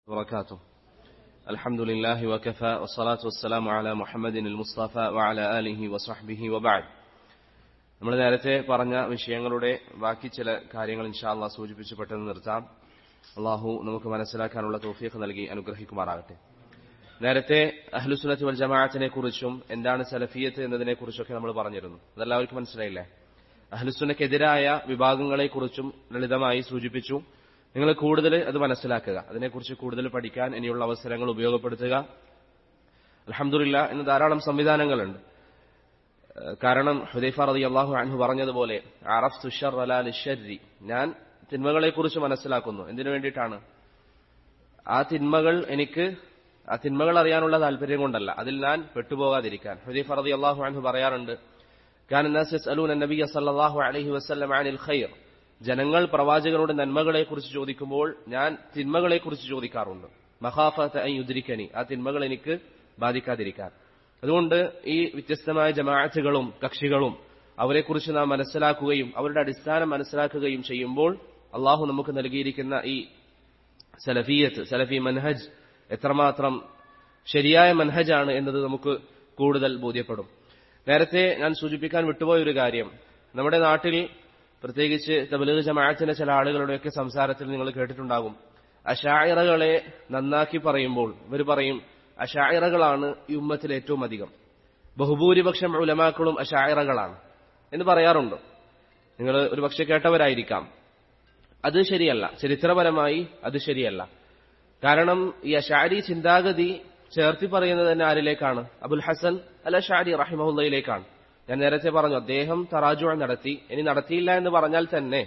وبركاته الحمد لله وكفى والصلاة والسلام على محمد المصطفى وعلى آله وصحبه وبعد നമ്മൾ നേരത്തെ പറഞ്ഞ വിഷയങ്ങളുടെ ബാക്കി ചില കാര്യങ്ങൾ ഇൻഷാല്ല സൂചിപ്പിച്ച് പെട്ടെന്ന് നിർത്താം അള്ളാഹു നമുക്ക് മനസ്സിലാക്കാനുള്ള തോഫീഖ് നൽകി അനുഗ്രഹിക്കുമാറാകട്ടെ നേരത്തെ അഹ്ലുസുനത്ത് വൽ ജമാഅത്തിനെ കുറിച്ചും എന്താണ് സലഫിയത്ത് എന്നതിനെ കുറിച്ചൊക്കെ നമ്മൾ പറഞ്ഞിരുന്നു അതെല്ലാവർക്കും മനസ്സിലായില്ലേ അഹ്ലുസുനക്കെതിരായ വിഭാഗങ്ങളെക്കുറിച്ചും ലളിതമായി സൂചിപ്പിച്ചു നിങ്ങൾ കൂടുതൽ അത് മനസ്സിലാക്കുക അതിനെക്കുറിച്ച് കൂടുതൽ പഠിക്കാൻ ഇനിയുള്ള അവസരങ്ങൾ ഉപയോഗപ്പെടുത്തുക അലഹമില്ല ഇന്ന് ധാരാളം സംവിധാനങ്ങളുണ്ട് കാരണം ഹുദൈഫ റതി അള്ളാഹു അൻഹു പറഞ്ഞതുപോലെ അറഫ് തുഷർ അലാലിഷരി ഞാൻ തിന്മകളെക്കുറിച്ച് മനസ്സിലാക്കുന്നു എന്തിനു വേണ്ടിയിട്ടാണ് ആ തിന്മകൾ എനിക്ക് ആ തിന്മകൾ അറിയാനുള്ള താല്പര്യം കൊണ്ടല്ല അതിൽ ഞാൻ പെട്ടുപോകാതിരിക്കാൻ ഹുദൈഫ റതി അള്ളാഹു അൻഹു പറയാറുണ്ട് كان الناس يسألون النبي صلى الله عليه وسلم عن الخير ജനങ്ങൾ പ്രവാചകനോട് നന്മകളെക്കുറിച്ച് ചോദിക്കുമ്പോൾ ഞാൻ തിന്മകളെക്കുറിച്ച് ചോദിക്കാറുണ്ട് മഹാഫത്ത യുദ്രിക്കനി ആ തിന്മകൾ എനിക്ക് ബാധിക്കാതിരിക്കാൻ അതുകൊണ്ട് ഈ വ്യത്യസ്തമായ ജമാഅത്തുകളും കക്ഷികളും അവരെക്കുറിച്ച് നാം മനസ്സിലാക്കുകയും അവരുടെ അടിസ്ഥാനം മനസ്സിലാക്കുകയും ചെയ്യുമ്പോൾ അള്ളാഹു നമുക്ക് നൽകിയിരിക്കുന്ന ഈ സലഫിയത്ത് സലഫി മൻഹജ് എത്രമാത്രം ശരിയായ മൻഹജാണ് എന്നത് നമുക്ക് കൂടുതൽ ബോധ്യപ്പെടും നേരത്തെ ഞാൻ സൂചിപ്പിക്കാൻ വിട്ടുപോയ ഒരു കാര്യം നമ്മുടെ നാട്ടിൽ പ്രത്യേകിച്ച് തബലീഗ് ജമാഅത്തിന്റെ ചില ആളുകളുടെയൊക്കെ സംസാരത്തിൽ നിങ്ങൾ കേട്ടിട്ടുണ്ടാകും അഷായിറകളെ നന്നാക്കി പറയുമ്പോൾ ഇവർ പറയും അഷായിറകളാണ് ഈ ഉമ്മത്തിൽ ഏറ്റവും അധികം ബഹുഭൂരിപക്ഷം ഉലമാക്കളും അഷായിറകളാണ് എന്ന് പറയാറുണ്ട് നിങ്ങൾ ഒരു പക്ഷെ കേട്ടവരായിരിക്കാം അത് ശരിയല്ല ചരിത്രപരമായി അത് ശരിയല്ല കാരണം ഈ അഷാരി ചിന്താഗതി ചേർത്തി പറയുന്നത് തന്നെ ആരിലേക്കാണ് അബുൽ ഹസൻ അൽ അഷാരി റഹിമഹുല്ലയിലേക്കാണ് ഞാൻ നേരത്തെ പറഞ്ഞു അദ്ദേഹം തറാജുവ നടത്തി ഇനി നടത്തിയില്ല എന്ന് പറഞ്ഞാൽ തന്നെ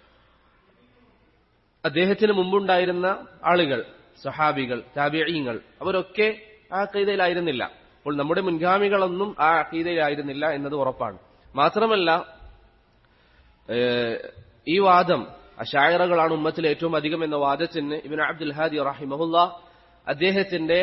അദ്ദേഹത്തിന് മുമ്പുണ്ടായിരുന്ന ആളുകൾ സഹാബികൾ താബിയങ്ങൾ അവരൊക്കെ ആ അക്കീതയിലായിരുന്നില്ല അപ്പോൾ നമ്മുടെ മുൻഗാമികളൊന്നും ആ അക്കീതയിലായിരുന്നില്ല എന്നത് ഉറപ്പാണ് മാത്രമല്ല ഈ വാദം അഷായറകളാണ് ഉമ്മത്തിൽ ഏറ്റവും അധികം എന്ന വാദത്തിന് ഇബിൻ അബ്ദുൽ ഹാദി റഹിമഹുല്ല അദ്ദേഹത്തിന്റെ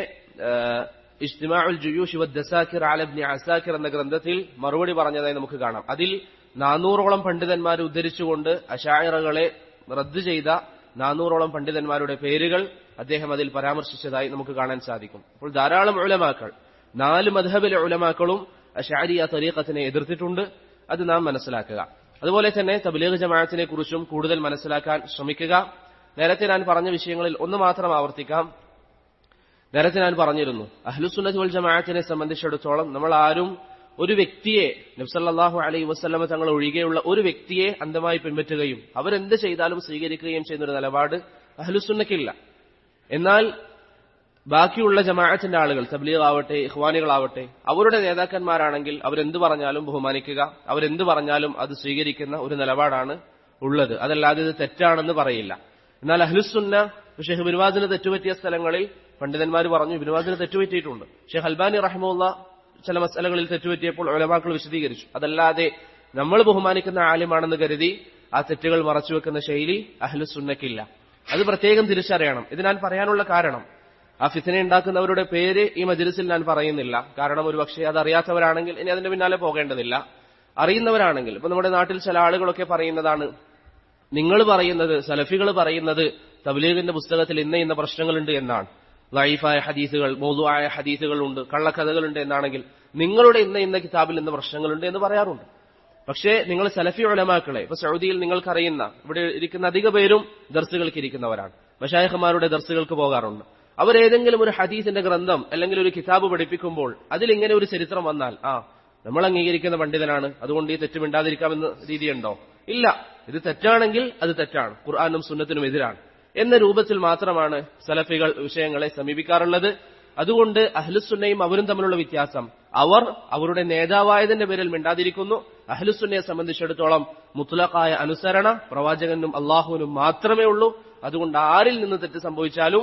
ഇജ്തിമാഉൽ ജുയൂഷ് വദ്ദസാക്കിർ അല ഇബ്നു അസാക്കിർ എന്ന ഗ്രന്ഥത്തിൽ മറുപടി പറഞ്ഞതായി നമുക്ക് കാണാം അതിൽ നാനൂറോളം പണ്ഡിതന്മാരെ ഉദ്ധരിച്ചുകൊണ്ട് അഷായറകളെ റദ്ദ് ചെയ്ത നാനൂറോളം പണ്ഡിതന്മാരുടെ പേരുകൾ അദ്ദേഹം അതിൽ പരാമർശിച്ചതായി നമുക്ക് കാണാൻ സാധിക്കും അപ്പോൾ ധാരാളം ഉലമാക്കൾ നാല് മധബിലെ ഉലമാക്കളും അഷാരിയ തരീഖത്തിനെ എതിർത്തിട്ടുണ്ട് അത് നാം മനസ്സിലാക്കുക അതുപോലെ തന്നെ തബ്ലീഗ് ജമാഅത്തിനെ കുറിച്ചും കൂടുതൽ മനസ്സിലാക്കാൻ ശ്രമിക്കുക നേരത്തെ ഞാൻ പറഞ്ഞ വിഷയങ്ങളിൽ ഒന്ന് മാത്രം ആവർത്തിക്കാം നേരത്തെ ഞാൻ പറഞ്ഞിരുന്നു അഹ്ലുസുന്നത്ത് വൽ ജമാഅത്തിനെ സംബന്ധിച്ചിടത്തോളം നമ്മൾ ആരും ഒരു വ്യക്തിയെ നബ്സല്ലാഹു അലൈ വസ്ലമ തങ്ങൾ ഒഴികെയുള്ള ഒരു വ്യക്തിയെ അന്ധമായി പിൻപറ്റുകയും അവരെന്ത് ചെയ്താലും സ്വീകരിക്കുകയും ചെയ്യുന്ന ഒരു നിലപാട് അഹ്ലുസുന്നക്കില്ല എന്നാൽ ബാക്കിയുള്ള ജമാഅത്തിന്റെ ആളുകൾ തബ്ലീഗ് ആവട്ടെ ഇഖ്വാനികളാവട്ടെ അവരുടെ നേതാക്കന്മാരാണെങ്കിൽ അവരെന്ത് പറഞ്ഞാലും ബഹുമാനിക്കുക അവരെന്ത് പറഞ്ഞാലും അത് സ്വീകരിക്കുന്ന ഒരു നിലപാടാണ് ഉള്ളത് അതല്ലാതെ ഇത് തെറ്റാണെന്ന് പറയില്ല എന്നാൽ അഹ്ലുസുന്ന ഷെയ്ഖ് ബിൻവാസിന് തെറ്റുപറ്റിയ സ്ഥലങ്ങളിൽ പണ്ഡിതന്മാർ പറഞ്ഞു ബിൻവാസിന് തെറ്റുപറ്റിയിട്ടുണ്ട് ഷെയ്ഖ് അൽബാനി റഹ്മുള്ള ചില മസലകളിൽ തെറ്റുപറ്റിയപ്പോൾ ഒലമാക്കൾ വിശദീകരിച്ചു അതല്ലാതെ നമ്മൾ ബഹുമാനിക്കുന്ന ആലിമാണെന്ന് കരുതി ആ തെറ്റുകൾ മറച്ചുവെക്കുന്ന ശൈലി അഹ്ലുസുന്നക്കില്ല അത് പ്രത്യേകം തിരിച്ചറിയണം ഇത് ഞാൻ പറയാനുള്ള കാരണം ആ ഫിത്തിനെ ഉണ്ടാക്കുന്നവരുടെ പേര് ഈ മജിലിസിൽ ഞാൻ പറയുന്നില്ല കാരണം ഒരു പക്ഷേ അത് അറിയാത്തവരാണെങ്കിൽ ഇനി അതിന്റെ പിന്നാലെ പോകേണ്ടതില്ല അറിയുന്നവരാണെങ്കിൽ ഇപ്പൊ നമ്മുടെ നാട്ടിൽ ചില ആളുകളൊക്കെ പറയുന്നതാണ് നിങ്ങൾ പറയുന്നത് സലഫികൾ പറയുന്നത് തബ്ലീഗിന്റെ പുസ്തകത്തിൽ ഇന്ന ഇന്ന പ്രശ്നങ്ങളുണ്ട് എന്നാണ് ലൈഫായ ഹദീസുകൾ മൗതുവായ ഹദീസുകളുണ്ട് കള്ളക്കഥകളുണ്ട് എന്നാണെങ്കിൽ നിങ്ങളുടെ ഇന്ന ഇന്ന കിതാബിൽ ഇന്ന പ്രശ്നങ്ങളുണ്ട് എന്ന് പറയാറുണ്ട് പക്ഷേ നിങ്ങൾ സലഫി ഉലമാക്കളെ ഇപ്പൊ സൗദിയിൽ നിങ്ങൾക്കറിയുന്ന ഇവിടെ ഇരിക്കുന്ന അധിക പേരും ദർസുകൾക്ക് ഇരിക്കുന്നവരാണ് മഷായഹമാരുടെ ദർസുകൾക്ക് പോകാറുണ്ട് അവരേതെങ്കിലും ഒരു ഹദീസിന്റെ ഗ്രന്ഥം അല്ലെങ്കിൽ ഒരു കിതാബ് പഠിപ്പിക്കുമ്പോൾ അതിൽ ഇങ്ങനെ ഒരു ചരിത്രം വന്നാൽ ആ നമ്മൾ അംഗീകരിക്കുന്ന പണ്ഡിതനാണ് അതുകൊണ്ട് ഈ തെറ്റ് മിണ്ടാതിരിക്കാമെന്ന രീതിയുണ്ടോ ഇല്ല ഇത് തെറ്റാണെങ്കിൽ അത് തെറ്റാണ് ഖുർആാനും സുന്നത്തിനും എതിരാണ് എന്ന രൂപത്തിൽ മാത്രമാണ് സലഫികൾ വിഷയങ്ങളെ സമീപിക്കാറുള്ളത് അതുകൊണ്ട് അഹ്ലുസുന്നയും അവരും തമ്മിലുള്ള വ്യത്യാസം അവർ അവരുടെ നേതാവായതിന്റെ പേരിൽ മിണ്ടാതിരിക്കുന്നു അഹ്ലുസുന്നയെ സംബന്ധിച്ചിടത്തോളം മുത്തലഖായ അനുസരണ പ്രവാചകനും അള്ളാഹുവിനും മാത്രമേ ഉള്ളൂ അതുകൊണ്ട് ആരിൽ നിന്ന് തെറ്റ് സംഭവിച്ചാലും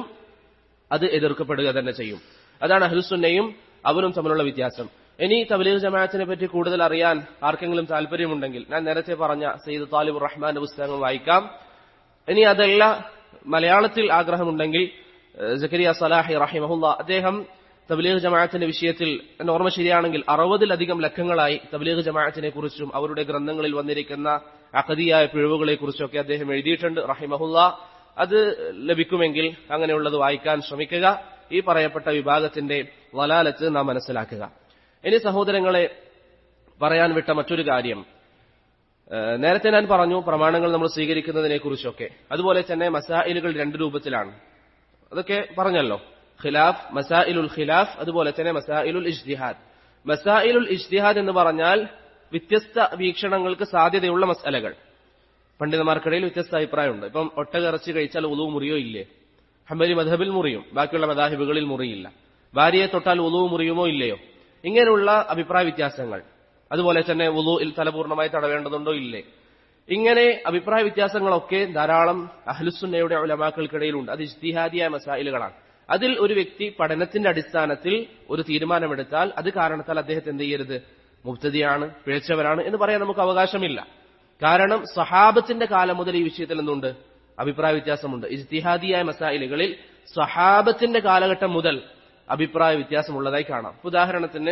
അത് എതിർക്കപ്പെടുക തന്നെ ചെയ്യും അതാണ് അഹ്ലുസുന്നയും അവരും തമ്മിലുള്ള വ്യത്യാസം ഇനി തബ്ലീഗ് ജമാഅത്തിനെ പറ്റി കൂടുതൽ അറിയാൻ ആർക്കെങ്കിലും താല്പര്യമുണ്ടെങ്കിൽ ഞാൻ നേരത്തെ പറഞ്ഞ സയ്യിദ് താലിബ് റഹ്മാന്റെ പുസ്തകങ്ങൾ വായിക്കാം ഇനി അതല്ല മലയാളത്തിൽ ആഗ്രഹമുണ്ടെങ്കിൽ ജക്കരിയ സലാഹി റഹിമഹുല്ല അദ്ദേഹം തബ്ലീഗ് ജമാഅത്തിന്റെ വിഷയത്തിൽ എന്റെ ഓർമ്മ ശരിയാണെങ്കിൽ അറുപതിലധികം ലക്കങ്ങളായി തബ്ലീഗ് ജമാഅത്തിനെ കുറിച്ചും അവരുടെ ഗ്രന്ഥങ്ങളിൽ വന്നിരിക്കുന്ന അഖദിയായ പിഴവുകളെ കുറിച്ചൊക്കെ അദ്ദേഹം എഴുതിയിട്ടുണ്ട് റഹിമഹുല്ല അത് ലഭിക്കുമെങ്കിൽ അങ്ങനെയുള്ളത് വായിക്കാൻ ശ്രമിക്കുക ഈ പറയപ്പെട്ട വിഭാഗത്തിന്റെ വലാലത്ത് നാം മനസ്സിലാക്കുക ഇനി സഹോദരങ്ങളെ പറയാൻ വിട്ട മറ്റൊരു കാര്യം ഏഹ് നേരത്തെ ഞാൻ പറഞ്ഞു പ്രമാണങ്ങൾ നമ്മൾ സ്വീകരിക്കുന്നതിനെ കുറിച്ചൊക്കെ അതുപോലെ തന്നെ മസായിലുകൾ രണ്ട് രൂപത്തിലാണ് അതൊക്കെ പറഞ്ഞല്ലോ ഖിലാഫ് മസായിലുൽ ഖിലാഫ് അതുപോലെ തന്നെ മസായിലുൽ ഇജ്തിഹാദ് മസായിലുൽ ഇജ്തിഹാദ് എന്ന് പറഞ്ഞാൽ വ്യത്യസ്ത വീക്ഷണങ്ങൾക്ക് സാധ്യതയുള്ള മസലകൾ പണ്ഡിതന്മാർക്കിടയിൽ വ്യത്യസ്ത അഭിപ്രായമുണ്ട് ഇപ്പം ഒട്ടകിറച്ചി കഴിച്ചാൽ ഉളു മുറിയോ ഇല്ലേ ഹംബലി മധബിൽ മുറിയും ബാക്കിയുള്ള മദാഹിബുകളിൽ മുറിയില്ല ഭാര്യയെ തൊട്ടാൽ ഉളു മുറിയുമോ ഇല്ലയോ ഇങ്ങനെയുള്ള അഭിപ്രായ വ്യത്യാസങ്ങൾ അതുപോലെ തന്നെ ഉളുയിൽ തലപൂർണ്ണമായി തടവേണ്ടതുണ്ടോ ഇല്ലേ ഇങ്ങനെ അഭിപ്രായ വ്യത്യാസങ്ങളൊക്കെ ധാരാളം അഹ്ലുസുന്നയുടെ ഉലമാക്കൾക്കിടയിലുണ്ട് അത് ഇജ്തിഹാദിയായ മസായിലുകളാണ് അതിൽ ഒരു വ്യക്തി പഠനത്തിന്റെ അടിസ്ഥാനത്തിൽ ഒരു തീരുമാനമെടുത്താൽ അത് കാരണത്താൽ അദ്ദേഹത്തെ എന്ത് ചെയ്യരുത് മുബ്തദിയാണ് പിഴച്ചവരാണ് എന്ന് പറയാൻ നമുക്ക് അവകാശമില്ല കാരണം സഹാബത്തിന്റെ കാലം മുതൽ ഈ വിഷയത്തിൽ എന്തുണ്ട് അഭിപ്രായ വ്യത്യാസമുണ്ട് ഇജ്തിഹാദിയായ മസായിലുകളിൽ സഹാബത്തിന്റെ കാലഘട്ടം മുതൽ അഭിപ്രായ വ്യത്യാസമുള്ളതായി കാണാം ഉദാഹരണത്തിന്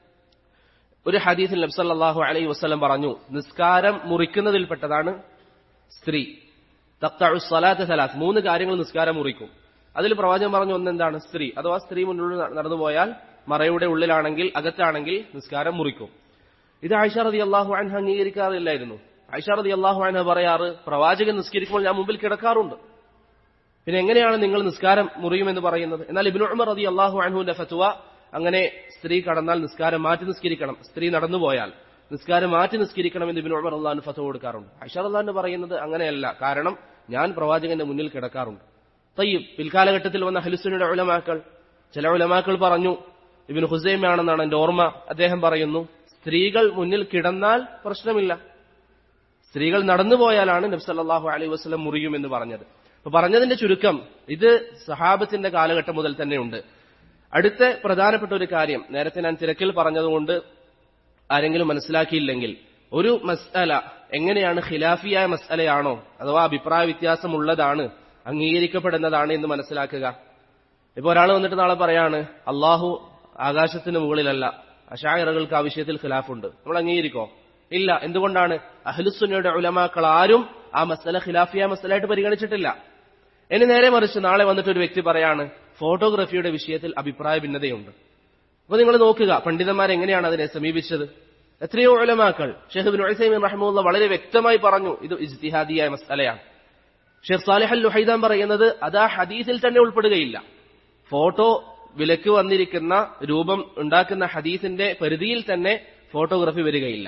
ഒരു ഹദീസിൽ നബ്സല്ലാഹു അലൈഹി വസ്ലം പറഞ്ഞു നിസ്കാരം മുറിക്കുന്നതിൽപ്പെട്ടതാണ് സ്ത്രീ തക്തഴു സലാത്ത് സലാത്ത് മൂന്ന് കാര്യങ്ങൾ നിസ്കാരം മുറിക്കും അതിൽ പ്രവാചകൻ പറഞ്ഞു ഒന്നെന്താണ് സ്ത്രീ അഥവാ സ്ത്രീ മുന്നോട്ട് നടന്നുപോയാൽ മറയുടെ ഉള്ളിലാണെങ്കിൽ അകത്താണെങ്കിൽ നിസ്കാരം മുറിക്കും ഇത് ആയിഷ റതി അള്ളാഹു അൻഹ അംഗീകരിക്കാറില്ലായിരുന്നു ആയിഷ റതി അള്ളാഹു അൻഹ പറയാറ് പ്രവാചകൻ നിസ്കരിക്കുമ്പോൾ ഞാൻ മുമ്പിൽ കിടക്കാറുണ്ട് പിന്നെ എങ്ങനെയാണ് നിങ്ങൾ നിസ്കാരം മുറിയുമെന്ന് പറയുന്നത് എന്നാൽ ഇബിനു ഉമർ റതി അള്ളാഹു അൻഹുവിന്റെ ഫത്വ അങ്ങനെ സ്ത്രീ കടന്നാൽ നിസ്കാരം മാറ്റി നിസ്കരിക്കണം സ്ത്രീ നടന്നുപോയാൽ നിസ്കാരം മാറ്റി നിസ്കരിക്കണം എന്ന് ഇബിനു ഉമർ അള്ളാഹു ഫത്വ കൊടുക്കാറുണ്ട് ഐഷ അള്ളാഹു പറയുന്നത് അങ്ങനെയല്ല കാരണം ഞാൻ പ്രവാചകന്റെ മുന്നിൽ കിടക്കാറുണ്ട് തയ്യബ് പിൽക്കാലഘട്ടത്തിൽ വന്ന ഹലുസുനയുടെ ഉലമാക്കൾ ചില ഉലമാക്കൾ പറഞ്ഞു ഇബിൻ ഹുസൈമാണെന്നാണ് എന്റെ ഓർമ്മ അദ്ദേഹം പറയുന്നു സ്ത്രീകൾ മുന്നിൽ കിടന്നാൽ പ്രശ്നമില്ല സ്ത്രീകൾ നടന്നുപോയാലാണ് നബ്സല്ലാഹു അലൈഹി വസ്ലം മുറിയുമെന്ന് പറഞ്ഞത് അപ്പൊ പറഞ്ഞതിന്റെ ചുരുക്കം ഇത് സഹാബത്തിന്റെ കാലഘട്ടം മുതൽ തന്നെയുണ്ട് അടുത്ത പ്രധാനപ്പെട്ട ഒരു കാര്യം നേരത്തെ ഞാൻ തിരക്കിൽ പറഞ്ഞതുകൊണ്ട് ആരെങ്കിലും മനസ്സിലാക്കിയില്ലെങ്കിൽ ഒരു മസ്അല എങ്ങനെയാണ് ഖിലാഫിയായ മസ്അലയാണോ അഥവാ അഭിപ്രായ വ്യത്യാസമുള്ളതാണ് അംഗീകരിക്കപ്പെടുന്നതാണ് എന്ന് മനസ്സിലാക്കുക ഇപ്പൊ ഒരാൾ വന്നിട്ട് നാളെ പറയാണ് അള്ളാഹു ആകാശത്തിന് മുകളിലല്ല അഷായറകൾക്ക് ആ വിഷയത്തിൽ ഖിലാഫുണ്ട് നമ്മൾ അംഗീകരിക്കോ ഇല്ല എന്തുകൊണ്ടാണ് അഹ്ലുസുന്നയുടെ ഉലമാക്കൾ ആരും ആ മസല ഖിലാഫിയ മസലായിട്ട് പരിഗണിച്ചിട്ടില്ല ഇനി നേരെ മറിച്ച് നാളെ വന്നിട്ട് ഒരു വ്യക്തി പറയാണ് ഫോട്ടോഗ്രാഫിയുടെ വിഷയത്തിൽ അഭിപ്രായ ഭിന്നതയുണ്ട് അപ്പൊ നിങ്ങൾ നോക്കുക പണ്ഡിതന്മാർ എങ്ങനെയാണ് അതിനെ സമീപിച്ചത് എത്രയോ ഉലമാക്കൾ ഷെയ്ഖ് ബിൻ ഉസൈമിൻ റഹ്മുള്ള വളരെ വ്യക്തമായി പറഞ്ഞു ഇത് ഇജ്തിഹാദിയായ മസലയാണ് ഷെയ്ഖ് സാലിഹ് അൽ ലുഹൈദാൻ പറയുന്നത് അത് ആ ഹദീസിൽ തന്നെ ഉൾപ്പെടുകയില്ല ഫോട്ടോ വിലക്ക് വന്നിരിക്കുന്ന രൂപം ഉണ്ടാക്കുന്ന ഹദീസിന്റെ പരിധിയിൽ തന്നെ ഫോട്ടോഗ്രാഫി വരികയില്ല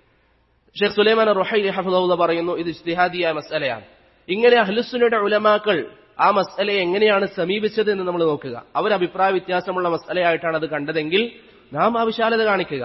ഷെയ്ഖ് സുലൈമാൻ റുഹൈ ഹഫുദ പറയുന്നു ഇത് ഇജ്തിഹാദിയായ മസലയാണ് ഇങ്ങനെ അഹ്ലുസുനയുടെ ഉലമാക്കൾ ആ മസലയെ എങ്ങനെയാണ് സമീപിച്ചത് എന്ന് നമ്മൾ നോക്കുക അവർ അഭിപ്രായ വ്യത്യാസമുള്ള മസലയായിട്ടാണ് അത് കണ്ടതെങ്കിൽ നാം ആ വിശാലത കാണിക്കുക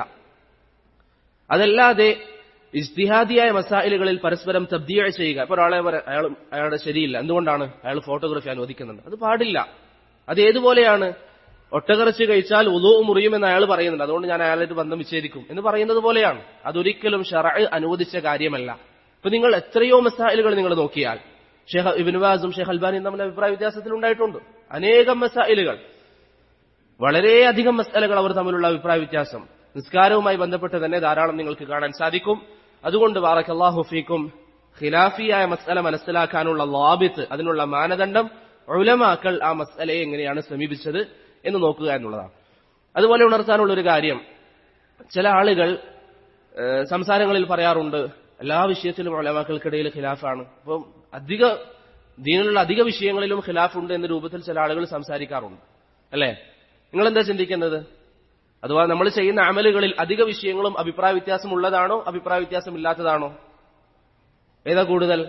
അതല്ലാതെ ഇജ്തിഹാദിയായ മസായിലുകളിൽ പരസ്പരം തബ്ദീയ ചെയ്യുക ഇപ്പൊ ഒരാളെ അയാൾ അയാളുടെ ശരിയില്ല എന്തുകൊണ്ടാണ് അയാൾ ഫോട്ടോഗ്രാഫി അനുവദിക്കുന്നുണ്ട് അത് പാടില്ല അത് ഏതുപോലെയാണ് ഒട്ടകറച്ച് കഴിച്ചാൽ ഉലു മുറിയുമെന്ന് അയാൾ പറയുന്നുണ്ട് അതുകൊണ്ട് ഞാൻ അയാളായിട്ട് ബന്ധം വിച്ഛേദിക്കും എന്ന് പറയുന്നത് പോലെയാണ് അതൊരിക്കലും ഷറ അനുവദിച്ച കാര്യമല്ല ഇപ്പൊ നിങ്ങൾ എത്രയോ മസായിലുകൾ നിങ്ങൾ നോക്കിയാൽ ഷെയ്ഖ് ഇബിൻവാസും ഷെയ്ഖ് അൽബാനിയും തമ്മിൽ അഭിപ്രായ വ്യത്യാസത്തിൽ ഉണ്ടായിട്ടുണ്ട് അനേകം മസായിലുകൾ വളരെയധികം മസാലകൾ അവർ തമ്മിലുള്ള അഭിപ്രായ വ്യത്യാസം നിസ്കാരവുമായി ബന്ധപ്പെട്ട് തന്നെ ധാരാളം നിങ്ങൾക്ക് കാണാൻ സാധിക്കും അതുകൊണ്ട് വാറക്കല്ലാഹു ഫീക്കും ഖിലാഫിയായ മസല മനസ്സിലാക്കാനുള്ള ലാബിത്ത് അതിനുള്ള മാനദണ്ഡം ഉലമാക്കൾ ആ മസലയെ എങ്ങനെയാണ് സമീപിച്ചത് എന്ന് നോക്കുക എന്നുള്ളതാണ് അതുപോലെ ഉണർത്താനുള്ള ഒരു കാര്യം ചില ആളുകൾ സംസാരങ്ങളിൽ പറയാറുണ്ട് എല്ലാ വിഷയത്തിലും ഉലമാക്കൾക്കിടയിൽ ഖിലാഫാണ് അപ്പം അധിക ദീനിലുള്ള അധിക വിഷയങ്ങളിലും ഖിലാഫുണ്ട് എന്ന രൂപത്തിൽ ചില ആളുകൾ സംസാരിക്കാറുണ്ട് അല്ലേ നിങ്ങൾ എന്താ ചിന്തിക്കുന്നത് അഥവാ നമ്മൾ ചെയ്യുന്ന അമലുകളിൽ അധിക വിഷയങ്ങളും അഭിപ്രായ വ്യത്യാസം ഉള്ളതാണോ അഭിപ്രായ വ്യത്യാസം ഇല്ലാത്തതാണോ ഏതാ കൂടുതൽ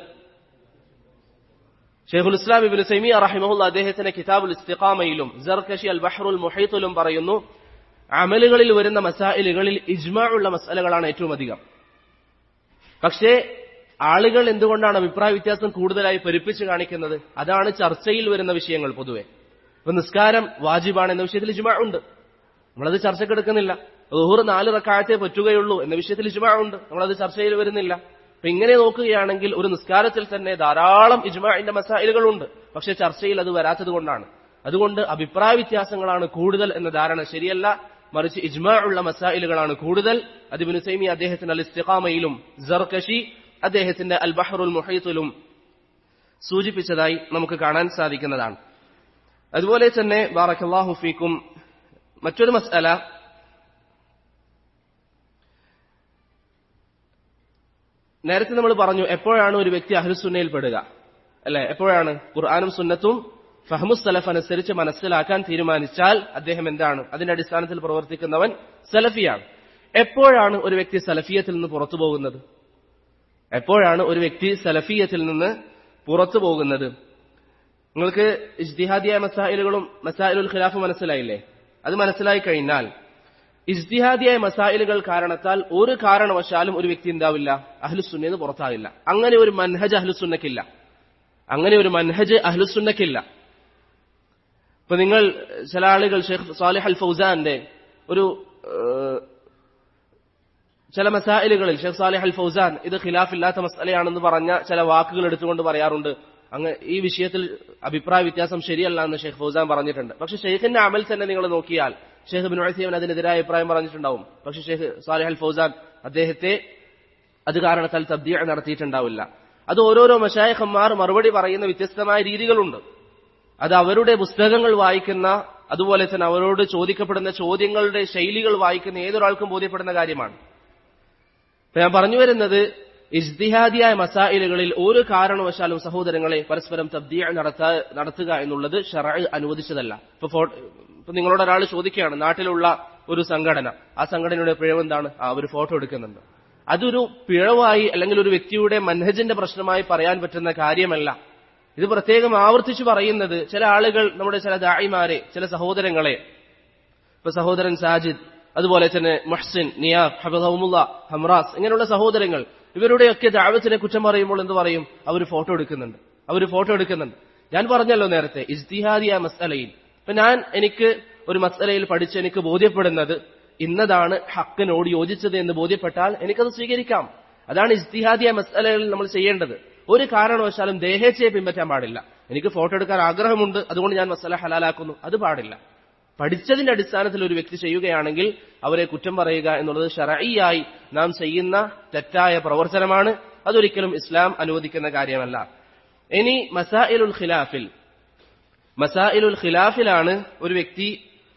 ഷെയ്ഖുൽ ഇസ്ലാം ഇബിൻ സൈമിയ റഹിമഹുല്ല അദ്ദേഹത്തിന്റെ കിതാബുൽ ഇസ്തിഖാമയിലും ജർകഷി അൽ ബഹ്റുൽ മുഹൈത്തുലും പറയുന്നു അമലുകളിൽ വരുന്ന മസായിലുകളിൽ ഇജ്മാ ഉള്ള മസാലകളാണ് ഏറ്റവും അധികം പക്ഷേ ആളുകൾ എന്തുകൊണ്ടാണ് അഭിപ്രായ വ്യത്യാസം കൂടുതലായി പെരുപ്പിച്ച് കാണിക്കുന്നത് അതാണ് ചർച്ചയിൽ വരുന്ന വിഷയങ്ങൾ പൊതുവെ ഇപ്പൊ നിസ്കാരം വാജിബാണ് എന്ന വിഷയത്തിൽ ഇജ്മാ ഉണ്ട് നമ്മളത് ചർച്ചക്കെടുക്കുന്നില്ല ഓഹർ നാല് റക്കാഴത്തെ പറ്റുകയുള്ളൂ എന്ന വിഷയത്തിൽ ഇജ്മാ ഉണ്ട് നമ്മളത് ചർച്ചയിൽ വരുന്നില്ല അപ്പൊ ഇങ്ങനെ നോക്കുകയാണെങ്കിൽ ഒരു നിസ്കാരത്തിൽ തന്നെ ധാരാളം ഇജ്മാഇന്റെ മസായിലുകളുണ്ട് പക്ഷെ ചർച്ചയിൽ അത് വരാത്തത് കൊണ്ടാണ് അതുകൊണ്ട് അഭിപ്രായ വ്യത്യാസങ്ങളാണ് കൂടുതൽ എന്ന ധാരണ ശരിയല്ല മറിച്ച് ഇജ്മാ ഉള്ള മസായിലുകളാണ് കൂടുതൽ അതിബിന് സൈമി അദ്ദേഹത്തിന്റെ അൽ ഇസ്തിഖാമയിലും ജർകഷി അദ്ദേഹത്തിന്റെ അൽ ബഹറുൽ മുഹൈത്തുലും സൂചിപ്പിച്ചതായി നമുക്ക് കാണാൻ സാധിക്കുന്നതാണ് അതുപോലെ തന്നെ ബാറക്കല്ലാഹു ഫീക്കും മറ്റൊരു മസ്അല നേരത്തെ നമ്മൾ പറഞ്ഞു എപ്പോഴാണ് ഒരു വ്യക്തി അഹ്ലുസുന്നയിൽ പെടുക അല്ലെ എപ്പോഴാണ് ഖുർആാനും സുന്നത്തും ഫഹമുസ് സലഫ് അനുസരിച്ച് മനസ്സിലാക്കാൻ തീരുമാനിച്ചാൽ അദ്ദേഹം എന്താണ് അതിന്റെ അടിസ്ഥാനത്തിൽ പ്രവർത്തിക്കുന്നവൻ സലഫിയാണ് എപ്പോഴാണ് ഒരു വ്യക്തി സലഫിയത്തിൽ നിന്ന് പുറത്തു പോകുന്നത് എപ്പോഴാണ് ഒരു വ്യക്തി സലഫിയത്തിൽ നിന്ന് പുറത്തു പോകുന്നത് നിങ്ങൾക്ക് ഇജ്തിഹാദിയായ മസായിലുകളും മസായിലുൽ ഖിലാഫ് മനസ്സിലായില്ലേ അത് മനസ്സിലായി കഴിഞ്ഞാൽ ഇജ്തിഹാദിയായ മസായിലുകൾ കാരണത്താൽ ഒരു കാരണവശാലും ഒരു വ്യക്തി എന്താവില്ല അഹ്ലുസുന്നന്ന് പുറത്താവില്ല അങ്ങനെ ഒരു മൻഹജ് അഹ്ലുസുന്നക്കില്ല അങ്ങനെ ഒരു മൻഹജ് അഹ്ലുസുന്നക്കില്ല ഇപ്പൊ നിങ്ങൾ ചില ആളുകൾ ഷെയ്ഖ് സാലിഹ് അൽ ഫൗസാന്റെ ഒരു ഏഹ്, ചില മസായിലുകളിൽ ഷെയ്ഖ് സാലിഹ് അൽ ഫൗസാൻ ഇത് ഖിലാഫില്ലാത്ത മസലയാണെന്ന് പറഞ്ഞ ചില വാക്കുകൾ എടുത്തുകൊണ്ട് പറയാറുണ്ട് അങ്ങ് ഈ വിഷയത്തിൽ അഭിപ്രായ വ്യത്യാസം ശരിയല്ല എന്ന് ഷെയ്ഖ് ഫൗസാൻ പറഞ്ഞിട്ടുണ്ട് പക്ഷെ ഷെയ്ഖിന്റെ അമൽ തന്നെ നിങ്ങൾ നോക്കിയാൽ ഷെയ്ഖ് ബിൻ ഉസൈമൻ അതിനെതിരായ അഭിപ്രായം പറഞ്ഞിട്ടുണ്ടാവും പക്ഷെ ഷെയ്ഖ് സാലിഹ് അൽ ഫൗസാൻ അദ്ദേഹത്തെ അത് കാരണത്താൽ തബ്ദീഅ നടത്തിയിട്ടുണ്ടാവില്ല അത് ഓരോരോ മഷായഖന്മാർ മറുപടി പറയുന്ന വ്യത്യസ്തമായ രീതികളുണ്ട് അത് അവരുടെ പുസ്തകങ്ങൾ വായിക്കുന്ന അതുപോലെ തന്നെ അവരോട് ചോദിക്കപ്പെടുന്ന ചോദ്യങ്ങളുടെ ശൈലികൾ വായിക്കുന്ന ഏതൊരാൾക്കും ബോധ്യപ്പെടുന്ന കാര്യമാണ് ഇപ്പൊ ഞാൻ പറഞ്ഞു വരുന്നത് ഇജ്തിഹാദിയായ മസായിലുകളിൽ ഒരു കാരണവശാലും സഹോദരങ്ങളെ പരസ്പരം തബ്ദീഅ നടത്താ നടത്തുക എന്നുള്ളത് ഷറ അനുവദിച്ചതല്ല ഇപ്പൊ ഫോ- ഇപ്പൊ നിങ്ങളോട് ഒരാൾ ചോദിക്കുകയാണ് നാട്ടിലുള്ള ഒരു സംഘടന ആ സംഘടനയുടെ പിഴവ് എന്താണ് ആ ഒരു ഫോട്ടോ എടുക്കുന്നുണ്ട് അതൊരു പിഴവായി അല്ലെങ്കിൽ ഒരു വ്യക്തിയുടെ മൻഹജിന്റെ പ്രശ്നമായി പറയാൻ പറ്റുന്ന കാര്യമല്ല ഇത് പ്രത്യേകം ആവർത്തിച്ചു പറയുന്നത് ചില ആളുകൾ നമ്മുടെ ചില ദായിമാരെ ചില സഹോദരങ്ങളെ ഇപ്പൊ സഹോദരൻ സാജിദ് അതുപോലെ തന്നെ മഹ്സിൻ നിയാബ് ഹബദമുല്ല ഹംറാസ് ഇങ്ങനെയുള്ള സഹോദരങ്ങൾ ഇവരുടെയൊക്കെ ദാവത്തിനെ കുറ്റം പറയുമ്പോൾ എന്ത് പറയും അവർ ഫോട്ടോ എടുക്കുന്നുണ്ട് അവർ ഫോട്ടോ എടുക്കുന്നുണ്ട് ഞാൻ പറഞ്ഞല്ലോ നേരത്തെ ഇജ്തിഹാദിയ മസലയിൽ ഇപ്പൊ ഞാൻ എനിക്ക് ഒരു മസലയിൽ പഠിച്ച് എനിക്ക് ബോധ്യപ്പെടുന്നത് ഇന്നതാണ് ഹക്കിനോട് യോജിച്ചത് എന്ന് ബോധ്യപ്പെട്ടാൽ എനിക്കത് സ്വീകരിക്കാം അതാണ് ഇജ്തിഹാദിയ മസലകളിൽ നമ്മൾ ചെയ്യേണ്ടത് ഒരു കാരണവശാലും ദേഹേച്ഛയെ പിൻപറ്റാൻ പാടില്ല എനിക്ക് ഫോട്ടോ എടുക്കാൻ ആഗ്രഹമുണ്ട് അതുകൊണ്ട് ഞാൻ മസല ഹലാലാക്കുന്നു അത് പാടില്ല പഠിച്ചതിന്റെ അടിസ്ഥാനത്തിൽ ഒരു വ്യക്തി ചെയ്യുകയാണെങ്കിൽ അവരെ കുറ്റം പറയുക എന്നുള്ളത് ഷറയിയായി നാം ചെയ്യുന്ന തെറ്റായ പ്രവർത്തനമാണ് അതൊരിക്കലും ഇസ്ലാം അനുവദിക്കുന്ന കാര്യമല്ല ഇനി മസായിലുൽ ഖിലാഫിൽ മസായിലുൽ ഖിലാഫിലാണ് ഒരു വ്യക്തി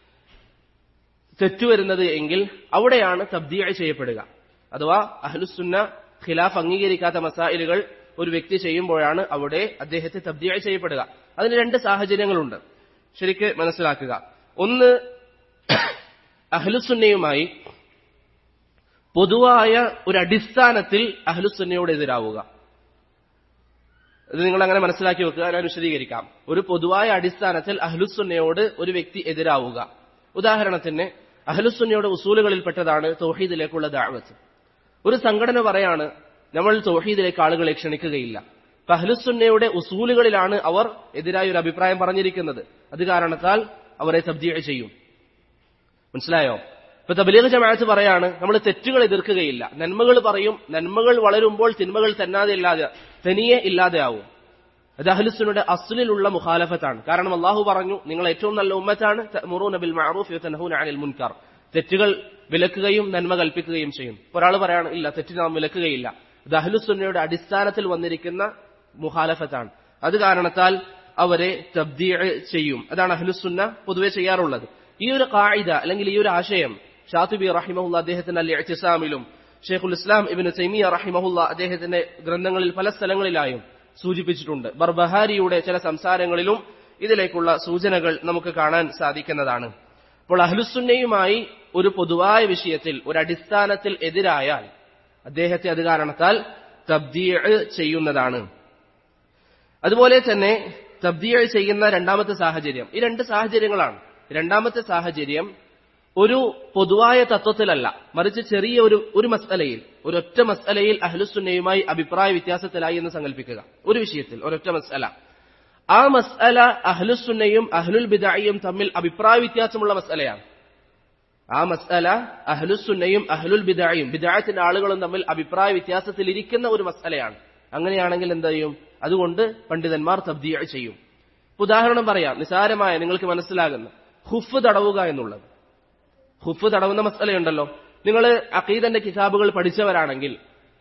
തെറ്റുവരുന്നത് എങ്കിൽ അവിടെയാണ് തബ്ദീഅ ചെയ്യപ്പെടുക അഥവാ അഹ്ലുസുന്ന ഖിലാഫ് അംഗീകരിക്കാത്ത മസായിലുകൾ ഒരു വ്യക്തി ചെയ്യുമ്പോഴാണ് അവിടെ അദ്ദേഹത്തെ തബ്ദീഅ ചെയ്യപ്പെടുക അതിന് രണ്ട് സാഹചര്യങ്ങളുണ്ട് ശരിക്ക് മനസ്സിലാക്കുക ഒന്ന് അഹ്ലുസുന്നയുമായി പൊതുവായ ഒരു അടിസ്ഥാനത്തിൽ അഹ്ലുസുന്നയോട് എതിരാവുക ഇത് നിങ്ങൾ അങ്ങനെ മനസ്സിലാക്കി വെക്കുക ഞാൻ വിശദീകരിക്കാം ഒരു പൊതുവായ അടിസ്ഥാനത്തിൽ അഹ്ലുസുന്നയോട് ഒരു വ്യക്തി എതിരാവുക ഉദാഹരണത്തിന് അഹ്ലുസുന്നയുടെ ഉസൂലുകളിൽപ്പെട്ടതാണ് തൗഹീദിലേക്കുള്ള ദാവത്ത് ഒരു സംഘടന പറയാണ് നമ്മൾ തൗഹീദിലേക്ക് ആളുകളെ ക്ഷണിക്കുകയില്ല അപ്പൊ അഹ്ലുസുന്നയുടെ ഉസൂലുകളിലാണ് അവർ എതിരായ ഒരു അഭിപ്രായം പറഞ്ഞിരിക്കുന്നത് അത് കാരണത്താൽ അവരെ തബ്ദീഅ ചെയ്യും മനസ്സിലായോ ഇപ്പൊ തബലീഗ് ജമാഅത്ത് പറയാണ് നമ്മൾ തെറ്റുകൾ എതിർക്കുകയില്ല നന്മകൾ പറയും നന്മകൾ വളരുമ്പോൾ തിന്മകൾ തന്നാതെ ഇല്ലാതെ തനിയെ ഇല്ലാതെയാവും അത് അഹ്ലുസുന്നയുടെ അസ്ലിലുള്ള മുഖാലഫത്താണ് കാരണം അള്ളാഹു പറഞ്ഞു നിങ്ങൾ ഏറ്റവും നല്ല ഉമ്മത്താണ് തഅ്മുറൂന ബിൽ മഅറൂഫ് വതൻഹൂന അനിൽ മുൻകർ തെറ്റുകൾ വിലക്കുകയും നന്മ കൽപ്പിക്കുകയും ചെയ്യും ഇപ്പൊ ഒരാൾ പറയാണ് ഇല്ല തെറ്റ് നാം വിലക്കുകയില്ല ഇത് അഹ്ലുസുന്നയുടെ അടിസ്ഥാനത്തിൽ വന്നിരിക്കുന്ന മുഖാലഫത്താണ് അത് കാരണത്താൽ അവരെ തബ്ദീഅ ചെയ്യും അതാണ് അഹ്ലുസുന്ന പൊതുവെ ചെയ്യാറുള്ളത് ഈ ഒരു കായിദ അല്ലെങ്കിൽ ഈ ഒരു ആശയം ഷാത്തുബി റഹിമഹുല്ല അദ്ദേഹത്തിന്റെ അല്ലെ എഹ്തിസാമിലും ഷെയ്ഖുൽ ഇസ്ലാം ഇബിന് തൈമിയ റഹിമഹുല്ല അദ്ദേഹത്തിന്റെ ഗ്രന്ഥങ്ങളിൽ പല സ്ഥലങ്ങളിലായും സൂചിപ്പിച്ചിട്ടുണ്ട് ബർബഹാരിയുടെ ചില സംസാരങ്ങളിലും ഇതിലേക്കുള്ള സൂചനകൾ നമുക്ക് കാണാൻ സാധിക്കുന്നതാണ് അപ്പോൾ അഹ്ലുസുന്നയുമായി ഒരു പൊതുവായ വിഷയത്തിൽ ഒരു അടിസ്ഥാനത്തിൽ എതിരായാൽ അദ്ദേഹത്തെ അത് കാരണത്താൽ തബ്ദീഅ ചെയ്യുന്നതാണ് അതുപോലെ തന്നെ തബ്ദീഅ ചെയ്യുന്ന രണ്ടാമത്തെ സാഹചര്യം ഈ രണ്ട് സാഹചര്യങ്ങളാണ് രണ്ടാമത്തെ സാഹചര്യം ഒരു പൊതുവായ തത്വത്തിലല്ല മറിച്ച് ചെറിയ ഒരു ഒരു മസ്അലയിൽ ഒരൊറ്റ മസ്അലയിൽ അഹ്ലുസുന്നയുമായി അഭിപ്രായ വ്യത്യാസത്തിലായി എന്ന് സങ്കല്പിക്കുക ഒരു വിഷയത്തിൽ ഒരൊറ്റ മസ്അല ആ മസ്അല അഹ്ലുസുന്നയും അഹ്ലുൽ ബിദായും തമ്മിൽ അഭിപ്രായ വ്യത്യാസമുള്ള മസ്അലയാണ് ആ മസ്അല അഹ്ലുസുന്നയും അഹ്ലുൽ ബിദായും ബിദായത്തിന്റെ ആളുകളും തമ്മിൽ അഭിപ്രായ വ്യത്യാസത്തിൽ ഇരിക്കുന്ന ഒരു മസ്അലയാണ് അങ്ങനെയാണെങ്കിൽ എന്ത് ചെയ്യും അതുകൊണ്ട് പണ്ഡിതന്മാർ തബ്ദീഅ ചെയ്യും ഉദാഹരണം പറയാം നിസാരമായ നിങ്ങൾക്ക് മനസ്സിലാകുന്ന ഹുഫ് തടവുക എന്നുള്ളത് ഹുഫ് തടവുന്ന മസലയുണ്ടല്ലോ നിങ്ങൾ അഖീദന്റെ കിതാബുകൾ പഠിച്ചവരാണെങ്കിൽ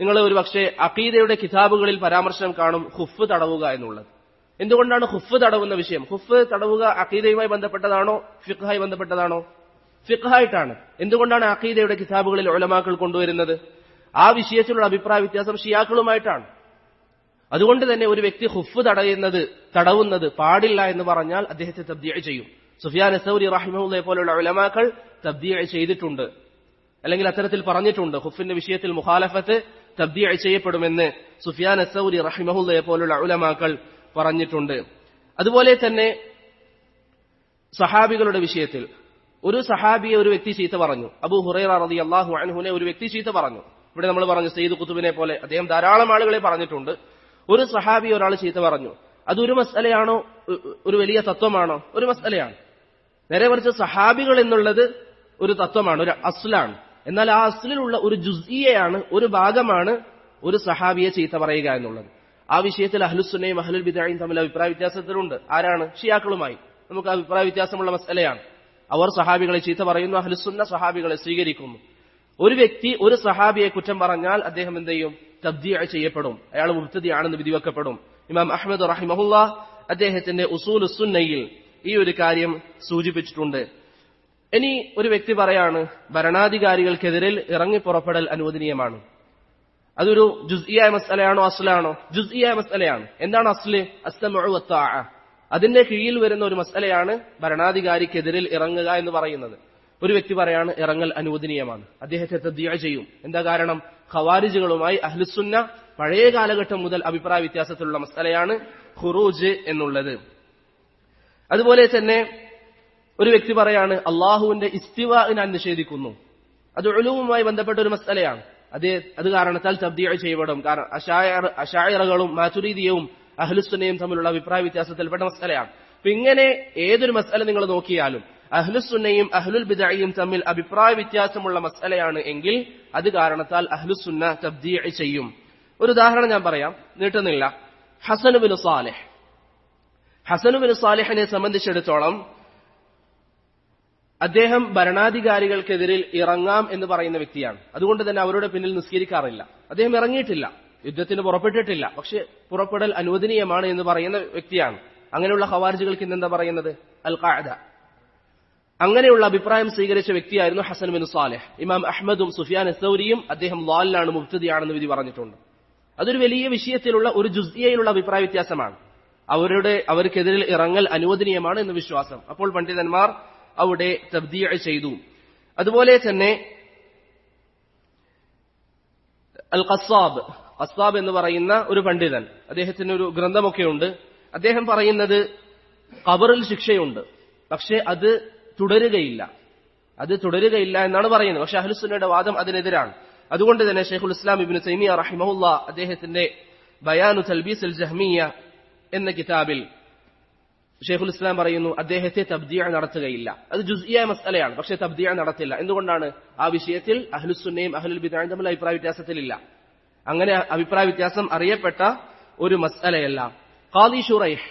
നിങ്ങൾ ഒരു പക്ഷേ അഖീദയുടെ കിതാബുകളിൽ പരാമർശനം കാണും ഹുഫ് തടവുക എന്നുള്ളത് എന്തുകൊണ്ടാണ് ഹുഫ് തടവുന്ന വിഷയം ഹുഫ് തടവുക അഖീദയുമായി ബന്ധപ്പെട്ടതാണോ ഫിഖായി ബന്ധപ്പെട്ടതാണോ ഫിഖായിട്ടാണ് എന്തുകൊണ്ടാണ് അഖീദയുടെ കിതാബുകളിൽ ഒലമാക്കൾ കൊണ്ടുവരുന്നത് ആ വിഷയത്തിലുള്ള അഭിപ്രായ വ്യത്യാസം ഷിയാക്കളുമായിട്ടാണ് അതുകൊണ്ട് തന്നെ ഒരു വ്യക്തി ഹുഫ് തടയുന്നത് തടവുന്നത് പാടില്ല എന്ന് പറഞ്ഞാൽ അദ്ദേഹത്തെ തബ്ദീഅ ചെയ്യും സുഫിയാൻ സൗരി റഹിമുള്ളയെ പോലുള്ള ഉലമാക്കൾ തബ്ദീഅ ചെയ്തിട്ടുണ്ട് അല്ലെങ്കിൽ അത്തരത്തിൽ പറഞ്ഞിട്ടുണ്ട് ഹുഫിന്റെ വിഷയത്തിൽ മുഖാലഫത്ത് തബ്ദീഅ ചെയ്യപ്പെടുമെന്ന് സുഫിയാൻ സൗരി റഹിമഹുല്ലയെ പോലുള്ള ഉലമാക്കൾ പറഞ്ഞിട്ടുണ്ട് അതുപോലെ തന്നെ സഹാബികളുടെ വിഷയത്തിൽ ഒരു സഹാബിയെ ഒരു വ്യക്തി ചീത്ത പറഞ്ഞു അബു ഹുറൈറ റതി അള്ളാഹു അൻഹുനെ ഒരു വ്യക്തി ചീത്ത പറഞ്ഞു ഇവിടെ നമ്മൾ പറഞ്ഞു സെയ്ദ് കുത്തുബിനെ പോലെ അദ്ദേഹം ധാരാളം ആളുകളെ പറഞ്ഞിട്ടുണ്ട് ഒരു സഹാബി ഒരാൾ ചീത്ത പറഞ്ഞു അതൊരു മസലയാണോ ഒരു വലിയ തത്വമാണോ ഒരു മസലയാണ് നേരെ മറിച്ച് സഹാബികൾ എന്നുള്ളത് ഒരു തത്വമാണ് ഒരു അസ്ലാണ് എന്നാൽ ആ അസ്ലിലുള്ള ഒരു ജുസിയയാണ് ഒരു ഭാഗമാണ് ഒരു സഹാബിയെ ചീത്ത പറയുക എന്നുള്ളത് ആ വിഷയത്തിൽ അഹ്ലുസുന്നയും അഹ്ലുൽ ബിദായും തമ്മിൽ അഭിപ്രായ വ്യത്യാസത്തിലുണ്ട് ആരാണ് ഷിയാക്കളുമായി നമുക്ക് അഭിപ്രായ വ്യത്യാസമുള്ള മസലയാണ് അവർ സഹാബികളെ ചീത്ത പറയുന്നു അഹ്ലുസുന്ന സഹാബികളെ സ്വീകരിക്കുന്നു ഒരു വ്യക്തി ഒരു സഹാബിയെ കുറ്റം പറഞ്ഞാൽ അദ്ദേഹം എന്ത് ചെയ്യും തബ്ദിയ ചെയ്യപ്പെടും അയാൾ മുബ്തദിയാണെന്ന് വിധിവെക്കപ്പെടും ഇമാം അഹമ്മദ് റഹിമഹുല്ല അദ്ദേഹത്തിന്റെ ഉസൂൽ സുന്നയിൽ ഈ ഒരു കാര്യം സൂചിപ്പിച്ചിട്ടുണ്ട് ഇനി ഒരു വ്യക്തി പറയാണ് ഭരണാധികാരികൾക്കെതിരിൽ ഇറങ്ങി പുറപ്പെടൽ അനുവദനീയമാണ് അതൊരു ജുസ്ഇയായ മസലയാണോ അസ്ലാണോ ജുസ്ഇയായ മസലയാണ് എന്താണ് അസ്ല് അസ്തമുഅ അതിന്റെ കീഴിൽ വരുന്ന ഒരു മസലയാണ് ഭരണാധികാരിക്കെതിരിൽ ഇറങ്ങുക എന്ന് പറയുന്നത് ഒരു വ്യക്തി പറയാണ് ഇറങ്ങൽ അനുവദനീയമാണ് അദ്ദേഹത്തെ തദ്ദിയ ചെയ്യും എന്താ കാരണം ഖവാരിജുകളുമായി അഹ്ലുസുന്ന പഴയ കാലഘട്ടം മുതൽ അഭിപ്രായ വ്യത്യാസത്തിലുള്ള മസലയാണ് ഖുറൂജ് എന്നുള്ളത് അതുപോലെ തന്നെ ഒരു വ്യക്തി പറയാണ് അള്ളാഹുവിന്റെ ഇസ്തിവ ഞാൻ നിഷേധിക്കുന്നു അത് ഒഴുവുമായി ബന്ധപ്പെട്ട ഒരു മസലയാണ് അത് അത് കാരണത്താൽ തബ്ദീഅ ചെയ്യപ്പെടും കാരണം അഷായറകളും മാതുരീദിയവും അഹ്ലുസുന്നയും തമ്മിലുള്ള അഭിപ്രായ വ്യത്യാസത്തിൽപ്പെട്ട മസലയാണ് അപ്പൊ ഇങ്ങനെ ഏതൊരു മസല നിങ്ങൾ നോക്കിയാലും അഹ്ലുസുന്നയും അഹ്ലുൽ ബിദയും തമ്മിൽ അഭിപ്രായ വ്യത്യാസമുള്ള മസലയാണ് എങ്കിൽ അത് കാരണത്താൽ അഹ്ലുസുന്ന തബ്ദീഅ ചെയ്യും ഒരു ഉദാഹരണം ഞാൻ പറയാം നീട്ടുന്നില്ല ഹസനുബിൻ സാലിഹ് ഹസനുബിൻ സാലിഹിനെ സംബന്ധിച്ചിടത്തോളം അദ്ദേഹം ഭരണാധികാരികൾക്കെതിരിൽ ഇറങ്ങാം എന്ന് പറയുന്ന വ്യക്തിയാണ് അതുകൊണ്ട് തന്നെ അവരുടെ പിന്നിൽ നിസ്കരിക്കാറില്ല അദ്ദേഹം ഇറങ്ങിയിട്ടില്ല യുദ്ധത്തിന് പുറപ്പെട്ടിട്ടില്ല പക്ഷെ പുറപ്പെടൽ അനുവദനീയമാണ് എന്ന് പറയുന്ന വ്യക്തിയാണ് അങ്ങനെയുള്ള ഹവാർജുകൾക്ക് ഇന്നെന്താ പറയുന്നത് അൽ ഖാദ അങ്ങനെയുള്ള അഭിപ്രായം സ്വീകരിച്ച വ്യക്തിയായിരുന്നു ഹസൻ ബിൻ സാലിഹ് ഇമാം അഹമ്മദും സുഫിയാൻ സൗരിയും അദ്ദേഹം ലാലിലാണ് മുബ്തദിയാണെന്ന് വിധി പറഞ്ഞിട്ടുണ്ട് അതൊരു വലിയ വിഷയത്തിലുള്ള ഒരു ജുസിയയിലുള്ള അഭിപ്രായ വ്യത്യാസമാണ് അവരുടെ അവർക്കെതിരിൽ ഇറങ്ങൽ അനുവദനീയമാണ് എന്ന് വിശ്വാസം അപ്പോൾ പണ്ഡിതന്മാർ അവിടെ തബ്ദീഅ ചെയ്തു അതുപോലെ തന്നെ അൽ ഖസാബ് ഖസാബ് എന്ന് പറയുന്ന ഒരു പണ്ഡിതൻ അദ്ദേഹത്തിന് ഒരു ഗ്രന്ഥമൊക്കെയുണ്ട് അദ്ദേഹം പറയുന്നത് ഖബറിൽ ശിക്ഷയുണ്ട് പക്ഷെ അത് തുടരുകയില്ല അത് തുടരുകയില്ല എന്നാണ് പറയുന്നത് പക്ഷെ അഹ്ലുസുന്നയുടെ വാദം അതിനെതിരാണ് അതുകൊണ്ട് തന്നെ ഷെയ്ഖുൽ ഇസ്ലാം ഇബിന് സൈമിയ റഹിമഹുല്ല അദ്ദേഹത്തിന്റെ ബയാനു തൽബീസ് അൽ ജഹ്മിയ എന്ന കിതാബിൽ ഷെയ്ഖുൽ ഇസ്ലാം പറയുന്നു അദ്ദേഹത്തെ തബ്ദിയ നടത്തുകയില്ല അത് ജുസിയ മസലയാണ് പക്ഷെ തബ്ദിയ നടത്തില്ല എന്തുകൊണ്ടാണ് ആ വിഷയത്തിൽ അഹ്ലുസുന്നയും അഹ്ലുൽ ബിദായും തമ്മിൽ അഭിപ്രായ വ്യത്യാസത്തിലില്ല അങ്ങനെ അഭിപ്രായ വ്യത്യാസം അറിയപ്പെട്ട ഒരു മസലയല്ല ഖാദി ഷുറൈഹ്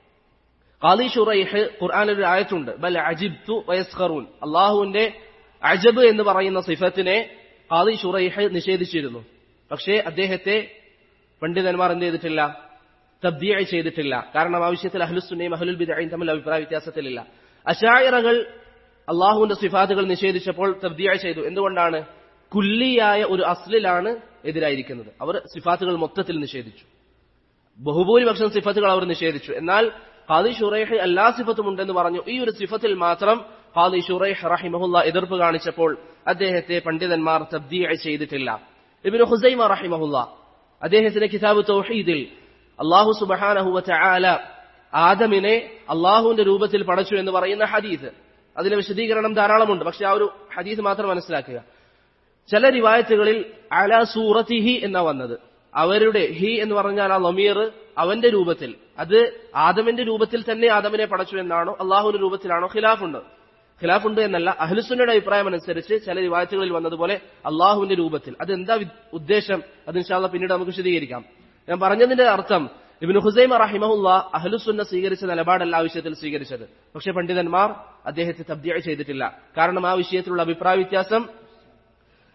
ഖാദി ഷുറൈഹ് ഖുർആനിൽ ഒരു ആയത്തുണ്ട് ബൽ അജിബ്തു വയസ്ഖറൂൻ അള്ളാഹുവിന്റെ അജബ് എന്ന് പറയുന്ന സിഫത്തിനെ ഖാദി ഷുറൈഹ് നിഷേധിച്ചിരുന്നു പക്ഷേ അദ്ദേഹത്തെ പണ്ഡിതന്മാർ എന്ത് ചെയ്തിട്ടില്ല തബ്ദിയ ചെയ്തിട്ടില്ല കാരണം ആ വിഷയത്തിൽ അഹ്ലുസുന്നയും അഹ്ലുൽ ബിദയും തമ്മിൽ അഭിപ്രായ വ്യത്യാസത്തിലില്ല അഷായറകൾ അള്ളാഹുവിന്റെ സിഫാത്തുകൾ നിഷേധിച്ചപ്പോൾ തബ്ദിയ ചെയ്തു എന്തുകൊണ്ടാണ് കുല്ലിയായ ഒരു അസ്ലിലാണ് എതിരായിരിക്കുന്നത് അവർ സിഫാത്തുകൾ മൊത്തത്തിൽ നിഷേധിച്ചു ബഹുഭൂരിപക്ഷം സിഫത്തുകൾ അവർ നിഷേധിച്ചു എന്നാൽ ഖാദി ഷുറൈഹ് എല്ലാ സിഫത്തും ഉണ്ടെന്ന് പറഞ്ഞു ഈ ഒരു സിഫത്തിൽ മാത്രം ഖാദി ഷുറൈഹ് റഹിമഹുല്ല എതിർപ്പ് കാണിച്ചപ്പോൾ അദ്ദേഹത്തെ പണ്ഡിതന്മാർ തബ്ദിയ ചെയ്തിട്ടില്ല ഇബിന് ഹുസൈമ റഹിമഹുല്ല അദ്ദേഹത്തിന്റെ കിതാബ് തൗഹീദിൽ അള്ളാഹു സുബഹാനഹുവ ചാല ആദമിനെ അള്ളാഹുവിന്റെ രൂപത്തിൽ പടച്ചു എന്ന് പറയുന്ന ഹദീസ് അതിന്റെ വിശദീകരണം ധാരാളമുണ്ട് പക്ഷെ ആ ഒരു ഹദീസ് മാത്രം മനസ്സിലാക്കുക ചില റിവായത്തുകളിൽ അല സൂറത്തിഹി എന്നാ വന്നത് അവരുടെ ഹി എന്ന് പറഞ്ഞാൽ ആ ലമീർ അവന്റെ രൂപത്തിൽ അത് ആദമിന്റെ രൂപത്തിൽ തന്നെ ആദമിനെ പടച്ചു എന്നാണോ അള്ളാഹുവിന്റെ രൂപത്തിലാണോ ഖിലാഫുണ്ട് ഖിലാഫുണ്ട് എന്നല്ല അഹ്ലുസുന്നയുടെ അഭിപ്രായം അനുസരിച്ച് ചില റിവായത്തുകളിൽ വന്നതുപോലെ അള്ളാഹുവിന്റെ രൂപത്തിൽ അതെന്താ ഉദ്ദേശം അത് ഇൻഷാല്ല പിന്നീട് നമുക്ക് വിശദീകരിക്കാം ഞാൻ പറഞ്ഞതിന്റെ അർത്ഥം ഇബിന് ഹുസൈമ റഹിമഹുല്ല അഹ്ലുസുന്ന സ്വീകരിച്ച നിലപാടല്ല ആ വിഷയത്തിൽ സ്വീകരിച്ചത് പക്ഷെ പണ്ഡിതന്മാർ അദ്ദേഹത്തെ തബ്ദിയ ചെയ്തിട്ടില്ല കാരണം ആ വിഷയത്തിലുള്ള അഭിപ്രായ വ്യത്യാസം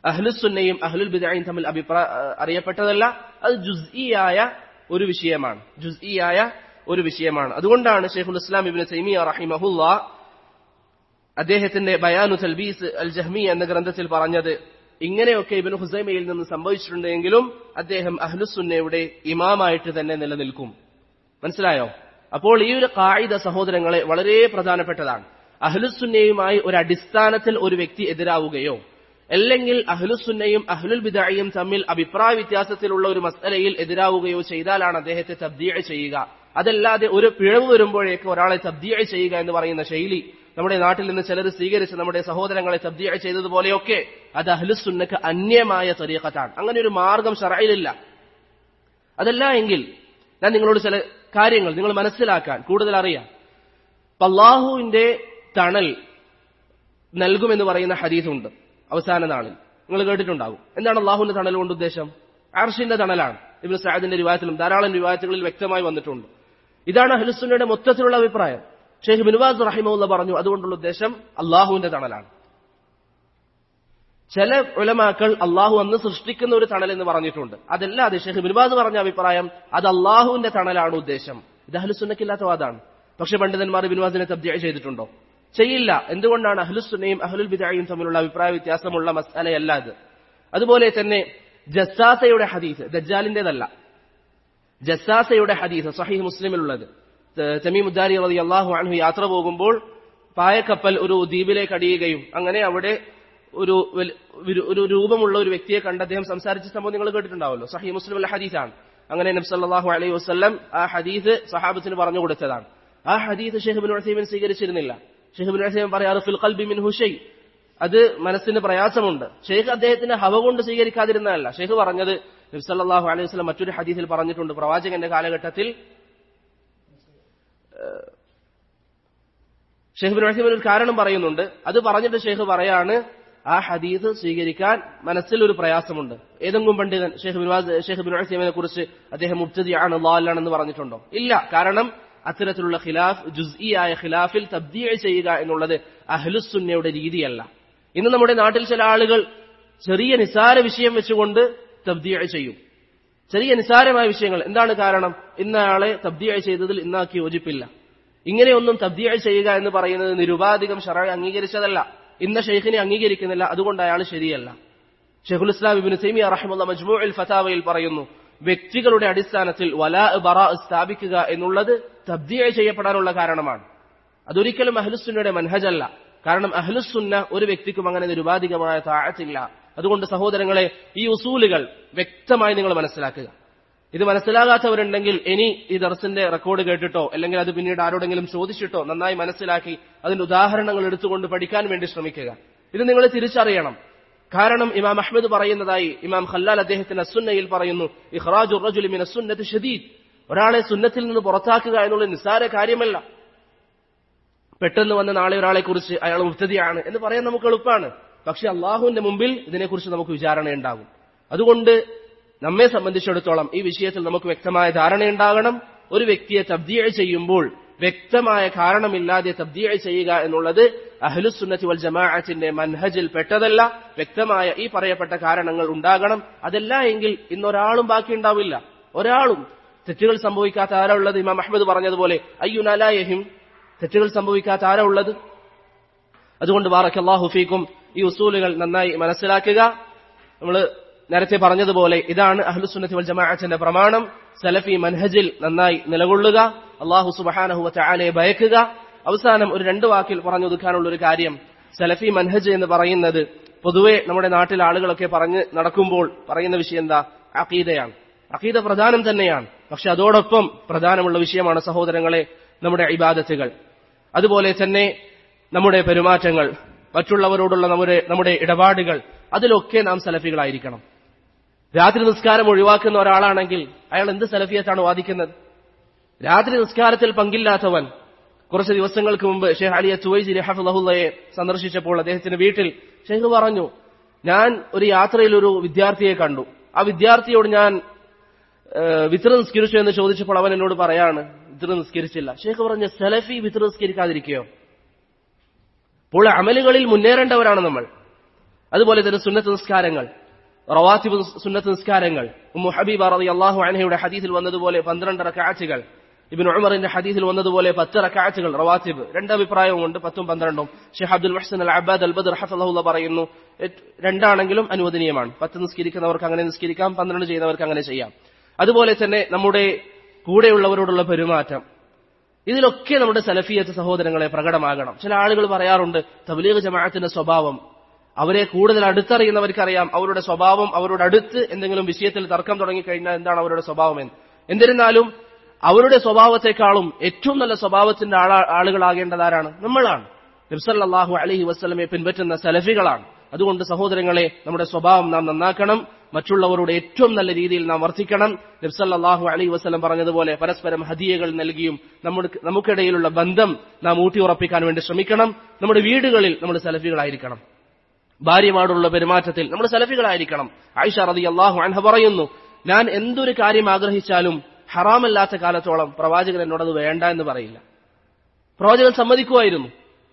അഹ്ലുസുന്നയും അഹ്ലുൽ ബിദഅയും തമ്മിൽ അഭിപ്രായ അറിയപ്പെട്ടതല്ല അത് ജുസ്ഇയായ ഒരു വിഷയമാണ് ജുസ്ഇയായ ഒരു വിഷയമാണ് അതുകൊണ്ടാണ് ഷെയ്ഖുൽ ഇസ്ലാം ഇബ്നു തൈമിയ റഹിമഹുല്ല അദ്ദേഹത്തിന്റെ ബയാനു തൽബീസ് അൽ ജഹ്മി എന്ന ഗ്രന്ഥത്തിൽ പറഞ്ഞത് ഇങ്ങനെയൊക്കെ ഇബിന് ഹുസൈമയിൽ നിന്ന് സംഭവിച്ചിട്ടുണ്ടെങ്കിലും അദ്ദേഹം അഹ്ലുസുന്നയുടെ ഇമാമായിട്ട് തന്നെ നിലനിൽക്കും മനസ്സിലായോ അപ്പോൾ ഈ ഒരു കായിക സഹോദരങ്ങളെ വളരെ പ്രധാനപ്പെട്ടതാണ് അഹ്ലുസുന്നയുമായി ഒരു അടിസ്ഥാനത്തിൽ ഒരു വ്യക്തി എതിരാവുകയോ അല്ലെങ്കിൽ അഹ്ലുസുന്നയും അഹ്ലുൽ ബിദായും തമ്മിൽ അഭിപ്രായ വ്യത്യാസത്തിലുള്ള ഒരു മസലയിൽ എതിരാവുകയോ ചെയ്താലാണ് അദ്ദേഹത്തെ തബ്ദീഅ ചെയ്യുക അതല്ലാതെ ഒരു പിഴവ് വരുമ്പോഴേക്ക് ഒരാളെ തബ്ദീഅ ചെയ്യുക എന്ന് പറയുന്ന ശൈലി നമ്മുടെ നാട്ടിൽ നിന്ന് ചിലർ സ്വീകരിച്ച് നമ്മുടെ സഹോദരങ്ങളെ തബ്ദീഅ ചെയ്തതുപോലെയൊക്കെ അത് അഹ്ലുസുന്നക്ക് അന്യമായ തരീഖത്താണ് അങ്ങനെ ഒരു മാർഗം ഷറയിലില്ല അതല്ല എങ്കിൽ ഞാൻ നിങ്ങളോട് ചില കാര്യങ്ങൾ നിങ്ങൾ മനസ്സിലാക്കാൻ കൂടുതൽ അറിയാം അള്ളാഹുവിന്റെ തണൽ നൽകുമെന്ന് പറയുന്ന ഹദീസുണ്ട് അവസാന നാളിൽ നിങ്ങൾ കേട്ടിട്ടുണ്ടാകും എന്താണ് അള്ളാഹുവിന്റെ തണൽ കൊണ്ട് ഉദ്ദേശം അർഷിന്റെ തണലാണ് ഇബ്നു സഅദിന്റെ റിവായത്തിലും ധാരാളം റിവായത്തുകളിൽ വ്യക്തമായി വന്നിട്ടുണ്ട് ഇതാണ് അഹ്ലുസുന്നയുടെ മൊത്തത്തിലുള്ള അഭിപ്രായം ഷെയ്ഖ് ബിൻവാസ് റഹിമുള്ള പറഞ്ഞു അതുകൊണ്ടുള്ള ഉദ്ദേശം അള്ളാഹുവിന്റെ തണലാണ് ചില ഉലമാക്കൾ അള്ളാഹു അന്ന് സൃഷ്ടിക്കുന്ന ഒരു തണൽ എന്ന് പറഞ്ഞിട്ടുണ്ട് അതല്ലാതെ ഷെയ്ഖ് ബിൻവാസ് പറഞ്ഞ അഭിപ്രായം അത് അള്ളാഹുവിന്റെ തണലാണ് ഉദ്ദേശം ഇത് അഹ്ലുസുന്നക്കില്ലാത്ത വാദമാണ് പക്ഷെ പണ്ഡിതന്മാർ ബിൻവാസിനെ തബ്ദിയ ചെയ്തിട്ടുണ്ടോ ചെയ്യില്ല എന്തുകൊണ്ടാണ് അഹ്ലുസുന്നയും അഹ്ലുൽ ബിദായും തമ്മിലുള്ള അഭിപ്രായ വ്യത്യാസമുള്ള മസാലയല്ല ഇത് അതുപോലെ തന്നെ ജസ്സാസയുടെ ഹദീസ് ദജ്ജാലിന്റേതല്ല ജസ്സാസയുടെ ഹദീസ് സഹീഹ് മുസ്ലിമിലുള്ളത് തമീമുദ്ദാരി റതി അള്ളാഹു അൻഹു യാത്ര പോകുമ്പോൾ പായക്കപ്പൽ ഒരു ദ്വീപിലേക്ക് അടിയുകയും അങ്ങനെ അവിടെ ഒരു ഒരു രൂപമുള്ള ഒരു വ്യക്തിയെ കണ്ട് അദ്ദേഹം സംസാരിച്ച സംഭവം നിങ്ങൾ കേട്ടിട്ടുണ്ടാവല്ലോ സഹി മുസ്ലിം ഹദീസാണ് അങ്ങനെ നബി സല്ലല്ലാഹു അലൈഹി വസല്ലം ആ ഹദീസ് സഹാബത്തിന് പറഞ്ഞു കൊടുത്തതാണ് ആ ഹദീസ് ഷെയ്ഖ് ബിൻ ഉസൈമിൻ സ്വീകരിച്ചിരുന്നില്ല ഷെയ്ഖ് ബിൻ ഉസൈമിൻ പറയാറ് ഫിൽ ഖൽബി മിൻ ഹുഷൈ അത് മനസ്സിന് പ്രയാസമുണ്ട് ഷെയ്ഖ് അദ്ദേഹത്തിന് ഹവ കൊണ്ട് സ്വീകരിക്കാതിരുന്നതല്ല ഷെയ്ഖ് പറഞ്ഞത് നബി സല്ലല്ലാഹു അലൈഹി വസല്ലം മറ്റൊരു ഹദീസിൽ പറഞ്ഞിട്ടുണ്ട് പ്രവാചകന്റെ കാലഘട്ടത്തിൽ ഷെയ്ഖ് ബിൻ ഉസൈമിൻ ഒരു കാരണം പറയുന്നുണ്ട് അത് പറഞ്ഞിട്ട് ഷെയ്ഖ് പറയാണ് ആ ഹദീസ് സ്വീകരിക്കാൻ മനസ്സിൽ ഒരു പ്രയാസമുണ്ട് ഏതെങ്കിലും പണ്ഡിതൻ ഷെയ്ഖ് ബിൻവാസ് ഷെയ്ഖ് ബിൻ ഉസൈമിനെ കുറിച്ച് അദ്ദേഹം മുബ്തദിയാണ് ലാലാണെന്ന് പറഞ്ഞിട്ടുണ്ടോ ഇല്ല കാരണം അത്തരത്തിലുള്ള ഖിലാഫ് ജുസ്ഇയായ ഖിലാഫിൽ തബ്ദീഅ ചെയ്യുക എന്നുള്ളത് അഹ്ലുസുന്നയുടെ രീതിയല്ല ഇന്ന് നമ്മുടെ നാട്ടിൽ ചില ആളുകൾ ചെറിയ നിസാര വിഷയം വെച്ചുകൊണ്ട് തബ്ദീഅ ചെയ്യും ചെറിയ നിസാരമായ വിഷയങ്ങൾ എന്താണ് കാരണം ഇന്നയാളെ തബ്ദീഅ ചെയ്തതിൽ ഇന്നാക്കി യോജിപ്പില്ല ഇങ്ങനെയൊന്നും തബ്ദീഅ ചെയ്യുക എന്ന് പറയുന്നത് നിരുപാധികം ഷറ അംഗീകരിച്ചതല്ല ഇന്ന ഷെയ്ഖിനെ അംഗീകരിക്കുന്നില്ല അതുകൊണ്ട് അയാൾ ശരിയല്ല ഷെയ്ഖുൽ ഇസ്ലാം ഇബിൻ സൈമിയ റഹ്മുള്ള മജ്മുഅൽ ഫതാവയിൽ പറയുന്നു വ്യക്തികളുടെ അടിസ്ഥാനത്തിൽ വലാ ബറാ സ്ഥാപിക്കുക എന്നുള്ളത് തബ്ദീഅ ചെയ്യപ്പെടാനുള്ള കാരണമാണ് അതൊരിക്കലും അഹ്ലുസുന്നയുടെ മൻഹജല്ല കാരണം അഹ്ലുസുന്ന ഒരു വ്യക്തിക്കും അങ്ങനെ നിരുപാധികമായ താഴത്തില്ല അതുകൊണ്ട് സഹോദരങ്ങളെ ഈ ഉസൂലുകൾ വ്യക്തമായി നിങ്ങൾ മനസ്സിലാക്കുക ഇത് മനസ്സിലാകാത്തവരുണ്ടെങ്കിൽ ഇനി ഈ ദർസിന്റെ റെക്കോർഡ് കേട്ടിട്ടോ അല്ലെങ്കിൽ അത് പിന്നീട് ആരോടെങ്കിലും ചോദിച്ചിട്ടോ നന്നായി മനസ്സിലാക്കി അതിന്റെ ഉദാഹരണങ്ങൾ എടുത്തുകൊണ്ട് പഠിക്കാൻ വേണ്ടി ശ്രമിക്കുക ഇത് നിങ്ങൾ തിരിച്ചറിയണം കാരണം ഇമാം അഹമ്മദ് പറയുന്നതായി ഇമാം ഖല്ലാൽ അദ്ദേഹത്തിന്റെ സുന്നയിൽ പറയുന്നു ഇഖ്റാജു റജുലി മിന സുന്നത്ത് ഷദീദ് ഒരാളെ സുന്നത്തിൽ നിന്ന് പുറത്താക്കുക എന്നുള്ളത് നിസ്സാര കാര്യമല്ല പെട്ടെന്ന് വന്ന നാളെ ഒരാളെ കുറിച്ച് അയാൾ മുഫ്തതിയാണ് എന്ന് പറയാൻ നമുക്ക് എളുപ്പമാണ് പക്ഷെ അള്ളാഹുവിന്റെ മുമ്പിൽ ഇതിനെക്കുറിച്ച് നമുക്ക് വിചാരണയുണ്ടാകും അതുകൊണ്ട് നമ്മെ സംബന്ധിച്ചിടത്തോളം ഈ വിഷയത്തിൽ നമുക്ക് വ്യക്തമായ ധാരണയുണ്ടാകണം ഒരു വ്യക്തിയെ തബ്ദീഅ ചെയ്യുമ്പോൾ വ്യക്തമായ കാരണമില്ലാതെ തബ്ദീഅ ചെയ്യുക എന്നുള്ളത് അഹ്ലുസുന്നത്തി വൽ ജമാഅത്തിന്റെ മൻഹജിൽ പെട്ടതല്ല വ്യക്തമായ ഈ പറയപ്പെട്ട കാരണങ്ങൾ ഉണ്ടാകണം അതല്ല എങ്കിൽ ഇന്നൊരാളും ബാക്കി ഉണ്ടാവില്ല ഒരാളും തെറ്റുകൾ സംഭവിക്കാത്ത ആരാ ഉള്ളത് ഇമാം അഹമ്മദ് പറഞ്ഞതുപോലെ അയ്യുനലായഹിം തെറ്റുകൾ സംഭവിക്കാത്ത ആരാ ഉള്ളത് അതുകൊണ്ട് ബാറക്കല്ലാഹു ഫീക്കും ഈ ഉസൂലുകൾ നന്നായി മനസ്സിലാക്കുക നമ്മൾ നേരത്തെ പറഞ്ഞതുപോലെ ഇതാണ് അഹ്ലുസുന്നത്തി വൽ ജമാഅത്തിന്റെ പ്രമാണം സലഫി മൻഹജിൽ നന്നായി നിലകൊള്ളുക അള്ളാഹു സുബഹാനഹു ചാലയെ ഭയക്കുക അവസാനം ഒരു രണ്ട് വാക്കിൽ പറഞ്ഞു ഒതുക്കാനുള്ള ഒരു കാര്യം സലഫി മൻഹജ് എന്ന് പറയുന്നത് പൊതുവെ നമ്മുടെ നാട്ടിൽ ആളുകളൊക്കെ പറഞ്ഞ് നടക്കുമ്പോൾ പറയുന്ന വിഷയം എന്താ അഖീദയാണ് അഖീദ പ്രധാനം തന്നെയാണ് പക്ഷെ അതോടൊപ്പം പ്രധാനമുള്ള വിഷയമാണ് സഹോദരങ്ങളെ നമ്മുടെ ഇബാദത്തുകൾ അതുപോലെ തന്നെ നമ്മുടെ പെരുമാറ്റങ്ങൾ മറ്റുള്ളവരോടുള്ള നമ്മുടെ നമ്മുടെ ഇടപാടുകൾ അതിലൊക്കെ നാം സലഫികളായിരിക്കണം രാത്രി നിസ്കാരം ഒഴിവാക്കുന്ന ഒരാളാണെങ്കിൽ അയാൾ എന്ത് സലഫിയത്താണ് വാദിക്കുന്നത് രാത്രി നിസ്കാരത്തിൽ പങ്കില്ലാത്തവൻ കുറച്ച് ദിവസങ്ങൾക്ക് മുമ്പ് ഷെയ്ഖ് അലിയ ചുവൈജി റഹഫുല്ലയെ സന്ദർശിച്ചപ്പോൾ അദ്ദേഹത്തിന്റെ വീട്ടിൽ ഷെയ്ഖ് പറഞ്ഞു ഞാൻ ഒരു യാത്രയിൽ ഒരു വിദ്യാർത്ഥിയെ കണ്ടു ആ വിദ്യാർത്ഥിയോട് ഞാൻ വിത്ര നിസ്കരിച്ചു എന്ന് ചോദിച്ചപ്പോൾ അവൻ എന്നോട് പറയാണ് വിത്ര നിസ്കരിച്ചില്ല ഷെയ്ഖ് പറഞ്ഞു സലഫി വിത്ര നിസ്കരിക്കാതിരിക്കുകയോ അപ്പോൾ അമലുകളിൽ മുന്നേറേണ്ടവരാണ് നമ്മൾ അതുപോലെ തന്നെ സുന്നത്ത് നിസ്കാരങ്ങൾ റവാത്തിബ് സുന്നത്ത് നിസ്കാരങ്ങൾ ഉമ്മു ഹബീബ റളിയല്ലാഹു അൻഹയുടെ ഹദീസിൽ വന്നതുപോലെ പന്ത്രണ്ട് റക്അത്തുകൾ ഇബ്നു ഉമറിന്റെ ഹദീസിൽ വന്നതുപോലെ പത്ത് റക്അത്തുകൾ റവാത്തിബ് രണ്ട് അഭിപ്രായവുമുണ്ട് പത്തും പന്ത്രണ്ടും ഷെയ്ഖ് അബ്ദുൽ മുഹ്സൻ അൽ അബ്ബാദ് അൽ ബദർ ഹഫളഹുല്ല പറയുന്നു എറ്റ് രണ്ടാണെങ്കിലും അനുവദനീയമാണ് പത്ത് നിസ്കരിക്കുന്നവർക്ക് അങ്ങനെ നിസ്കരിക്കാം പന്ത്രണ്ട് ചെയ്യുന്നവർക്ക് അങ്ങനെ ചെയ്യാം അതുപോലെ തന്നെ നമ്മുടെ കൂടെയുള്ളവരോടുള്ള പെരുമാറ്റം ഇതിലൊക്കെ നമ്മുടെ സലഫിയത്ത് സഹോദരങ്ങളെ പ്രകടമാകണം ചില ആളുകൾ പറയാറുണ്ട് തബ്ലീഗ് ജമാഅത്തിന്റെ സ്വഭാവം അവരെ കൂടുതൽ അടുത്തറിയുന്നവർക്കറിയാം അവരുടെ സ്വഭാവം അവരോട് അടുത്ത് എന്തെങ്കിലും വിഷയത്തിൽ തർക്കം തുടങ്ങിക്കഴിഞ്ഞാൽ എന്താണ് അവരുടെ സ്വഭാവം എന്ന് എന്നിരുന്നാലും അവരുടെ സ്വഭാവത്തെക്കാളും ഏറ്റവും നല്ല സ്വഭാവത്തിന്റെ ആളാ ആളുകളാകേണ്ടതാരാണ് നമ്മളാണ് നബ്സല്ലാഹു അലഹി വസ്ലമെ പിൻപറ്റുന്ന സലഫികളാണ് അതുകൊണ്ട് സഹോദരങ്ങളെ നമ്മുടെ സ്വഭാവം നാം നന്നാക്കണം മറ്റുള്ളവരോട് ഏറ്റവും നല്ല രീതിയിൽ നാം വർത്തിക്കണം നബ്സല്ലാഹു അലൈ വസ്ലം പറഞ്ഞതുപോലെ പരസ്പരം ഹദിയകൾ നൽകിയും നമ്മുടെ നമുക്കിടയിലുള്ള ബന്ധം നാം ഊട്ടിയുറപ്പിക്കാൻ വേണ്ടി ശ്രമിക്കണം നമ്മുടെ വീടുകളിൽ നമ്മൾ സലഫികളായിരിക്കണം ഭാര്യമാടുള്ള പെരുമാറ്റത്തിൽ നമ്മൾ സലഫികളായിരിക്കണം ആയിഷ റതി അള്ളാഹു അൻഹ പറയുന്നു ഞാൻ എന്തൊരു കാര്യം ആഗ്രഹിച്ചാലും ഹറാമല്ലാത്ത കാലത്തോളം പ്രവാചകൻ എന്നോടത് വേണ്ട എന്ന് പറയില്ല പ്രവാചകൻ സമ്മതിക്കുമായിരുന്നു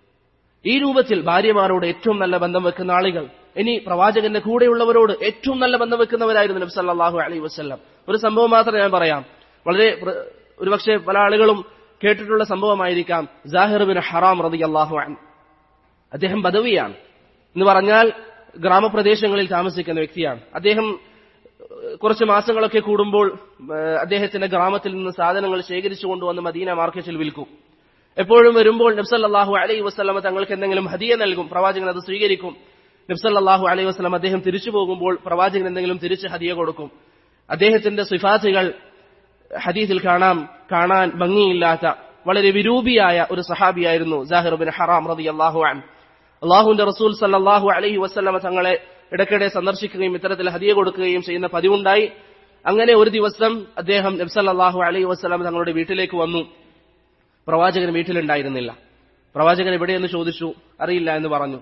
ഈ രൂപത്തിൽ ഭാര്യമാരോട് ഏറ്റവും നല്ല ബന്ധം വെക്കുന്ന ആളുകൾ ഇനി പ്രവാചകന്റെ കൂടെയുള്ളവരോട് ഏറ്റവും നല്ല ബന്ധം വെക്കുന്നവരായിരുന്നു നബി സല്ലല്ലാഹു അലൈഹി വസല്ലം ഒരു സംഭവം മാത്രം ഞാൻ പറയാം വളരെ ഒരുപക്ഷെ പല ആളുകളും കേട്ടിട്ടുള്ള സംഭവമായിരിക്കാം ജാഹിർ ബിൻ ഹറാം റളിയല്ലാഹു അൻഹു അദ്ദേഹം ബദവിയാണ് എന്ന് പറഞ്ഞാൽ ഗ്രാമപ്രദേശങ്ങളിൽ താമസിക്കുന്ന വ്യക്തിയാണ് അദ്ദേഹം കുറച്ച് മാസങ്ങളൊക്കെ കൂടുമ്പോൾ അദ്ദേഹത്തിന്റെ ഗ്രാമത്തിൽ നിന്ന് സാധനങ്ങൾ ശേഖരിച്ചു കൊണ്ടുവന്ന് മദീന മാർക്കറ്റിൽ വിൽക്കും എപ്പോഴും വരുമ്പോൾ നബ്സല്ലാഹു അലൈഹി വസ്ലമ തങ്ങൾക്ക് എന്തെങ്കിലും ഹദിയ നൽകും പ്രവാചകൻ അത് സ്വീകരിക്കും നബ്സല്ലാഹു അലൈഹി വസ്ലം അദ്ദേഹം തിരിച്ചു പോകുമ്പോൾ പ്രവാചകൻ എന്തെങ്കിലും തിരിച്ച് ഹദിയ കൊടുക്കും അദ്ദേഹത്തിന്റെ സിഫാത്തുകൾ ഹദീസിൽ കാണാം കാണാൻ ഭംഗിയില്ലാത്ത വളരെ വിരൂപിയായ ഒരു സഹാബിയായിരുന്നു ജാഹിർ ബിൻ ഹറാം റതി അള്ളാഹു അൻ അള്ളാഹുവിന്റെ റസൂൽ സല്ലാഹു അലൈഹി വസ്ലമ തങ്ങളെ ഇടയ്ക്കിടെ സന്ദർശിക്കുകയും ഇത്തരത്തിൽ ഹദിയ കൊടുക്കുകയും ചെയ്യുന്ന പതിവുണ്ടായി അങ്ങനെ ഒരു ദിവസം അദ്ദേഹം നബ്സല്ലാഹു അലൈഹി വസ്ലാം തങ്ങളുടെ വീട്ടിലേക്ക് വന്നു പ്രവാചകൻ വീട്ടിലുണ്ടായിരുന്നില്ല പ്രവാചകൻ എവിടെയെന്ന് ചോദിച്ചു അറിയില്ല എന്ന് പറഞ്ഞു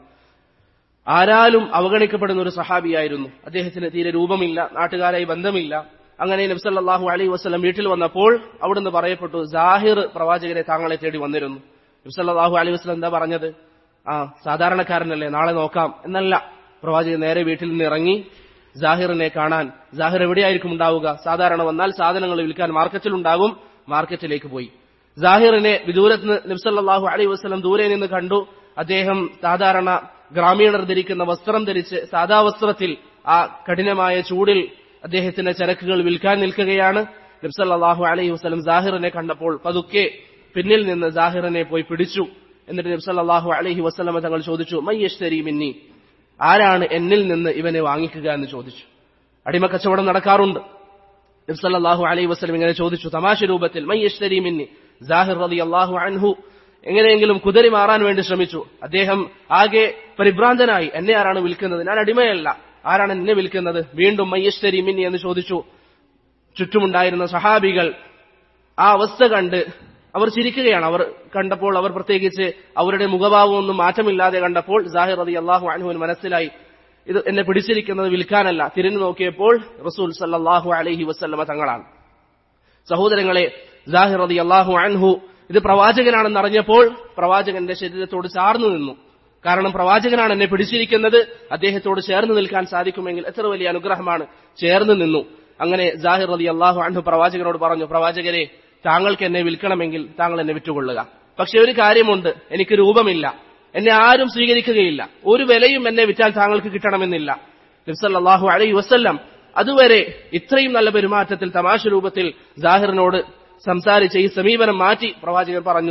ആരാലും അവഗണിക്കപ്പെടുന്ന ഒരു സഹാബിയായിരുന്നു അദ്ദേഹത്തിന് തീരെ രൂപമില്ല നാട്ടുകാരായി ബന്ധമില്ല അങ്ങനെ നബ്സല്ലാഹു അലൈഹി വസ്ലം വീട്ടിൽ വന്നപ്പോൾ അവിടുന്ന് പറയപ്പെട്ടു ജാഹിർ പ്രവാചകനെ താങ്കളെ തേടി വന്നിരുന്നു നബ്സല്ലാഹു അലൈഹി വസ്ലം എന്താ പറഞ്ഞത് ആ സാധാരണക്കാരനല്ലേ നാളെ നോക്കാം എന്നല്ല പ്രവാചകൻ നേരെ വീട്ടിൽ നിന്ന് ഇറങ്ങി ജാഹിറിനെ കാണാൻ ജാഹിർ എവിടെയായിരിക്കും ഉണ്ടാവുക സാധാരണ വന്നാൽ സാധനങ്ങൾ വിൽക്കാൻ മാർക്കറ്റിൽ ഉണ്ടാകും മാർക്കറ്റിലേക്ക് പോയി ജാഹിറിനെ വിദൂരത്ത് നബ്സല്ലാഹു അലൈഹി വസ്ലം ദൂരെ നിന്ന് കണ്ടു അദ്ദേഹം സാധാരണ ഗ്രാമീണർ ധരിക്കുന്ന വസ്ത്രം ധരിച്ച് സാദാ വസ്ത്രത്തിൽ ആ കഠിനമായ ചൂടിൽ അദ്ദേഹത്തിന്റെ ചരക്കുകൾ വിൽക്കാൻ നിൽക്കുകയാണ് നബ്സല്ലാഹു അലൈഹി വസ്ലം ജാഹിറിനെ കണ്ടപ്പോൾ പതുക്കെ പിന്നിൽ നിന്ന് ജാഹിറിനെ പോയി പിടിച്ചു എന്നിട്ട് നബ്സല്ലാഹു അലൈഹി വസ്ലമ തങ്ങൾ ചോദിച്ചു മയ്യശ്തരി മിന്നി ആരാണ് എന്നിൽ നിന്ന് ഇവനെ വാങ്ങിക്കുക എന്ന് ചോദിച്ചു അടിമ കച്ചവടം നടക്കാറുണ്ട് നബ്സല്ലാഹു അലൈഹി വസ്ലം ഇങ്ങനെ ചോദിച്ചു തമാശ രൂപത്തിൽ മയ്യശ്തരി മിന്നി ജാഹിർ റതി അള്ളാഹു അൻഹു എങ്ങനെയെങ്കിലും കുതിരി മാറാൻ വേണ്ടി ശ്രമിച്ചു അദ്ദേഹം ആകെ പരിഭ്രാന്തനായി എന്നെ ആരാണ് വിൽക്കുന്നത് ഞാൻ അടിമയല്ല ആരാണ് എന്നെ വിൽക്കുന്നത് വീണ്ടും മയ്യശ്വരി മിന്നി എന്ന് ചോദിച്ചു ചുറ്റുമുണ്ടായിരുന്ന സഹാബികൾ ആ അവസ്ഥ കണ്ട് അവർ ചിരിക്കുകയാണ് അവർ കണ്ടപ്പോൾ അവർ പ്രത്യേകിച്ച് അവരുടെ മുഖഭാവമൊന്നും മാറ്റമില്ലാതെ കണ്ടപ്പോൾ ജാഹിർ അതി അള്ളാഹു അനഹുവിന് മനസ്സിലായി ഇത് എന്നെ പിടിച്ചിരിക്കുന്നത് വിൽക്കാനല്ല തിരിഞ്ഞു നോക്കിയപ്പോൾ റസൂൽ സല്ലാഹു അലഹി വസ്ല്ലമ തങ്ങളാണ് സഹോദരങ്ങളെ ജാഹിർ അതി അള്ളാഹു അൻഹു ഇത് പ്രവാചകനാണെന്ന് അറിഞ്ഞപ്പോൾ പ്രവാചകന്റെ ശരീരത്തോട് ചാർന്നു നിന്നു കാരണം പ്രവാചകനാണ് എന്നെ പിടിച്ചിരിക്കുന്നത് അദ്ദേഹത്തോട് ചേർന്ന് നിൽക്കാൻ സാധിക്കുമെങ്കിൽ എത്ര വലിയ അനുഗ്രഹമാണ് ചേർന്ന് നിന്നു അങ്ങനെ ജാഹിർ അലി അള്ളാഹു അൻഹു പ്രവാചകനോട് പറഞ്ഞു പ്രവാചകരെ താങ്കൾക്ക് എന്നെ വിൽക്കണമെങ്കിൽ താങ്കൾ എന്നെ വിറ്റുകൊള്ളുക പക്ഷെ ഒരു കാര്യമുണ്ട് എനിക്ക് രൂപമില്ല എന്നെ ആരും സ്വീകരിക്കുകയില്ല ഒരു വിലയും എന്നെ വിറ്റാൽ താങ്കൾക്ക് കിട്ടണമെന്നില്ല നബ്സല്ലാഹു അലൈഹി വസ്ല്ലം അതുവരെ ഇത്രയും നല്ല പെരുമാറ്റത്തിൽ തമാശ രൂപത്തിൽ ജാഹിറിനോട് സംസാരിച്ച ഈ സമീപനം മാറ്റി പ്രവാചകൻ പറഞ്ഞു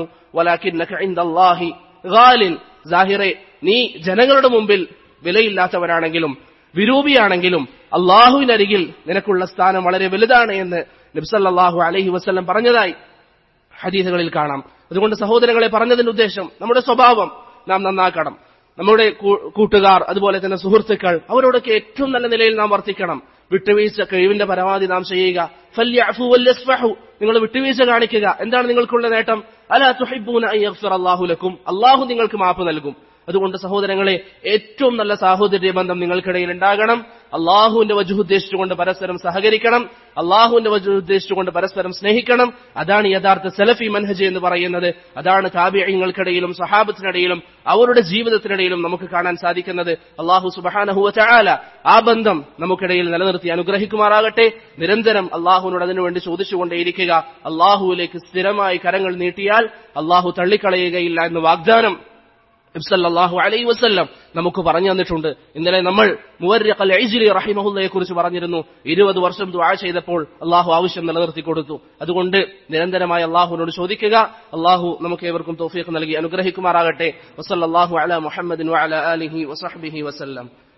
വലാഖിൻ ജാഹിറെ നീ ജനങ്ങളുടെ മുമ്പിൽ വിലയില്ലാത്തവരാണെങ്കിലും വിരൂപിയാണെങ്കിലും അള്ളാഹുവിനരികിൽ നിനക്കുള്ള സ്ഥാനം വളരെ വലുതാണ് എന്ന് നബ്സല്ലാഹു അലഹി വസ്ല്ലം പറഞ്ഞതായി ഹദീസുകളിൽ കാണാം അതുകൊണ്ട് സഹോദരങ്ങളെ പറഞ്ഞതിന്റെ ഉദ്ദേശം നമ്മുടെ സ്വഭാവം നാം നന്നാക്കണം നമ്മുടെ കൂട്ടുകാർ അതുപോലെ തന്നെ സുഹൃത്തുക്കൾ അവരോടൊക്കെ ഏറ്റവും നല്ല നിലയിൽ നാം വർത്തിക്കണം വിട്ടുവീഴ്ച കഴിവിന്റെ പരമാവധി നാം ചെയ്യുക നിങ്ങൾ വിട്ടുവീഴ്ച കാണിക്കുക എന്താണ് നിങ്ങൾക്കുള്ള നേട്ടം അല തുഹിബൂന അള്ളാഹുലക്കും അള്ളാഹു നിങ്ങൾക്ക് മാപ്പ് നൽകും അതുകൊണ്ട് സഹോദരങ്ങളെ ഏറ്റവും നല്ല സാഹോദര്യ ബന്ധം നിങ്ങൾക്കിടയിൽ ഉണ്ടാകണം അള്ളാഹുവിന്റെ വജു ഉദ്ദേശിച്ചുകൊണ്ട് പരസ്പരം സഹകരിക്കണം അള്ളാഹുവിന്റെ വജു ഉദ്ദേശിച്ചുകൊണ്ട് പരസ്പരം സ്നേഹിക്കണം അതാണ് യഥാർത്ഥ സലഫി മൻഹജ് എന്ന് പറയുന്നത് അതാണ് താബിയങ്ങൾക്കിടയിലും സഹാബത്തിനിടയിലും അവരുടെ ജീവിതത്തിനിടയിലും നമുക്ക് കാണാൻ സാധിക്കുന്നത് അള്ളാഹു സുബാനഹുവ ചാല ആ ബന്ധം നമുക്കിടയിൽ നിലനിർത്തി അനുഗ്രഹിക്കുമാറാകട്ടെ നിരന്തരം അള്ളാഹുവിനോട് അതിനുവേണ്ടി ചോദിച്ചുകൊണ്ടേയിരിക്കുക അള്ളാഹുവിലേക്ക് സ്ഥിരമായി കരങ്ങൾ നീട്ടിയാൽ അള്ളാഹു തള്ളിക്കളയുകയില്ല എന്ന് വാഗ്ദാനം ഇബ്സല്ലാഹു അലൈ വസ്ല്ലം നമുക്ക് പറഞ്ഞു തന്നിട്ടുണ്ട് ഇന്നലെ നമ്മൾ മുവര്യഖൽ ഐജിലി റഹിമഹുല്ലയെ കുറിച്ച് പറഞ്ഞിരുന്നു ഇരുപത് വർഷം ദുആ ചെയ്തപ്പോൾ അള്ളാഹു ആവശ്യം നിലനിർത്തി കൊടുത്തു അതുകൊണ്ട് നിരന്തരമായി അള്ളാഹുവിനോട് ചോദിക്കുക അള്ളാഹു നമുക്ക് ഏവർക്കും തോഫീഖ് നൽകി അനുഗ്രഹിക്കുമാറാകട്ടെ വസല്ലാഹു അല മുഹമ്മദിൻ വഅല ആലിഹി വസഹ്ബിഹി വസല്ലം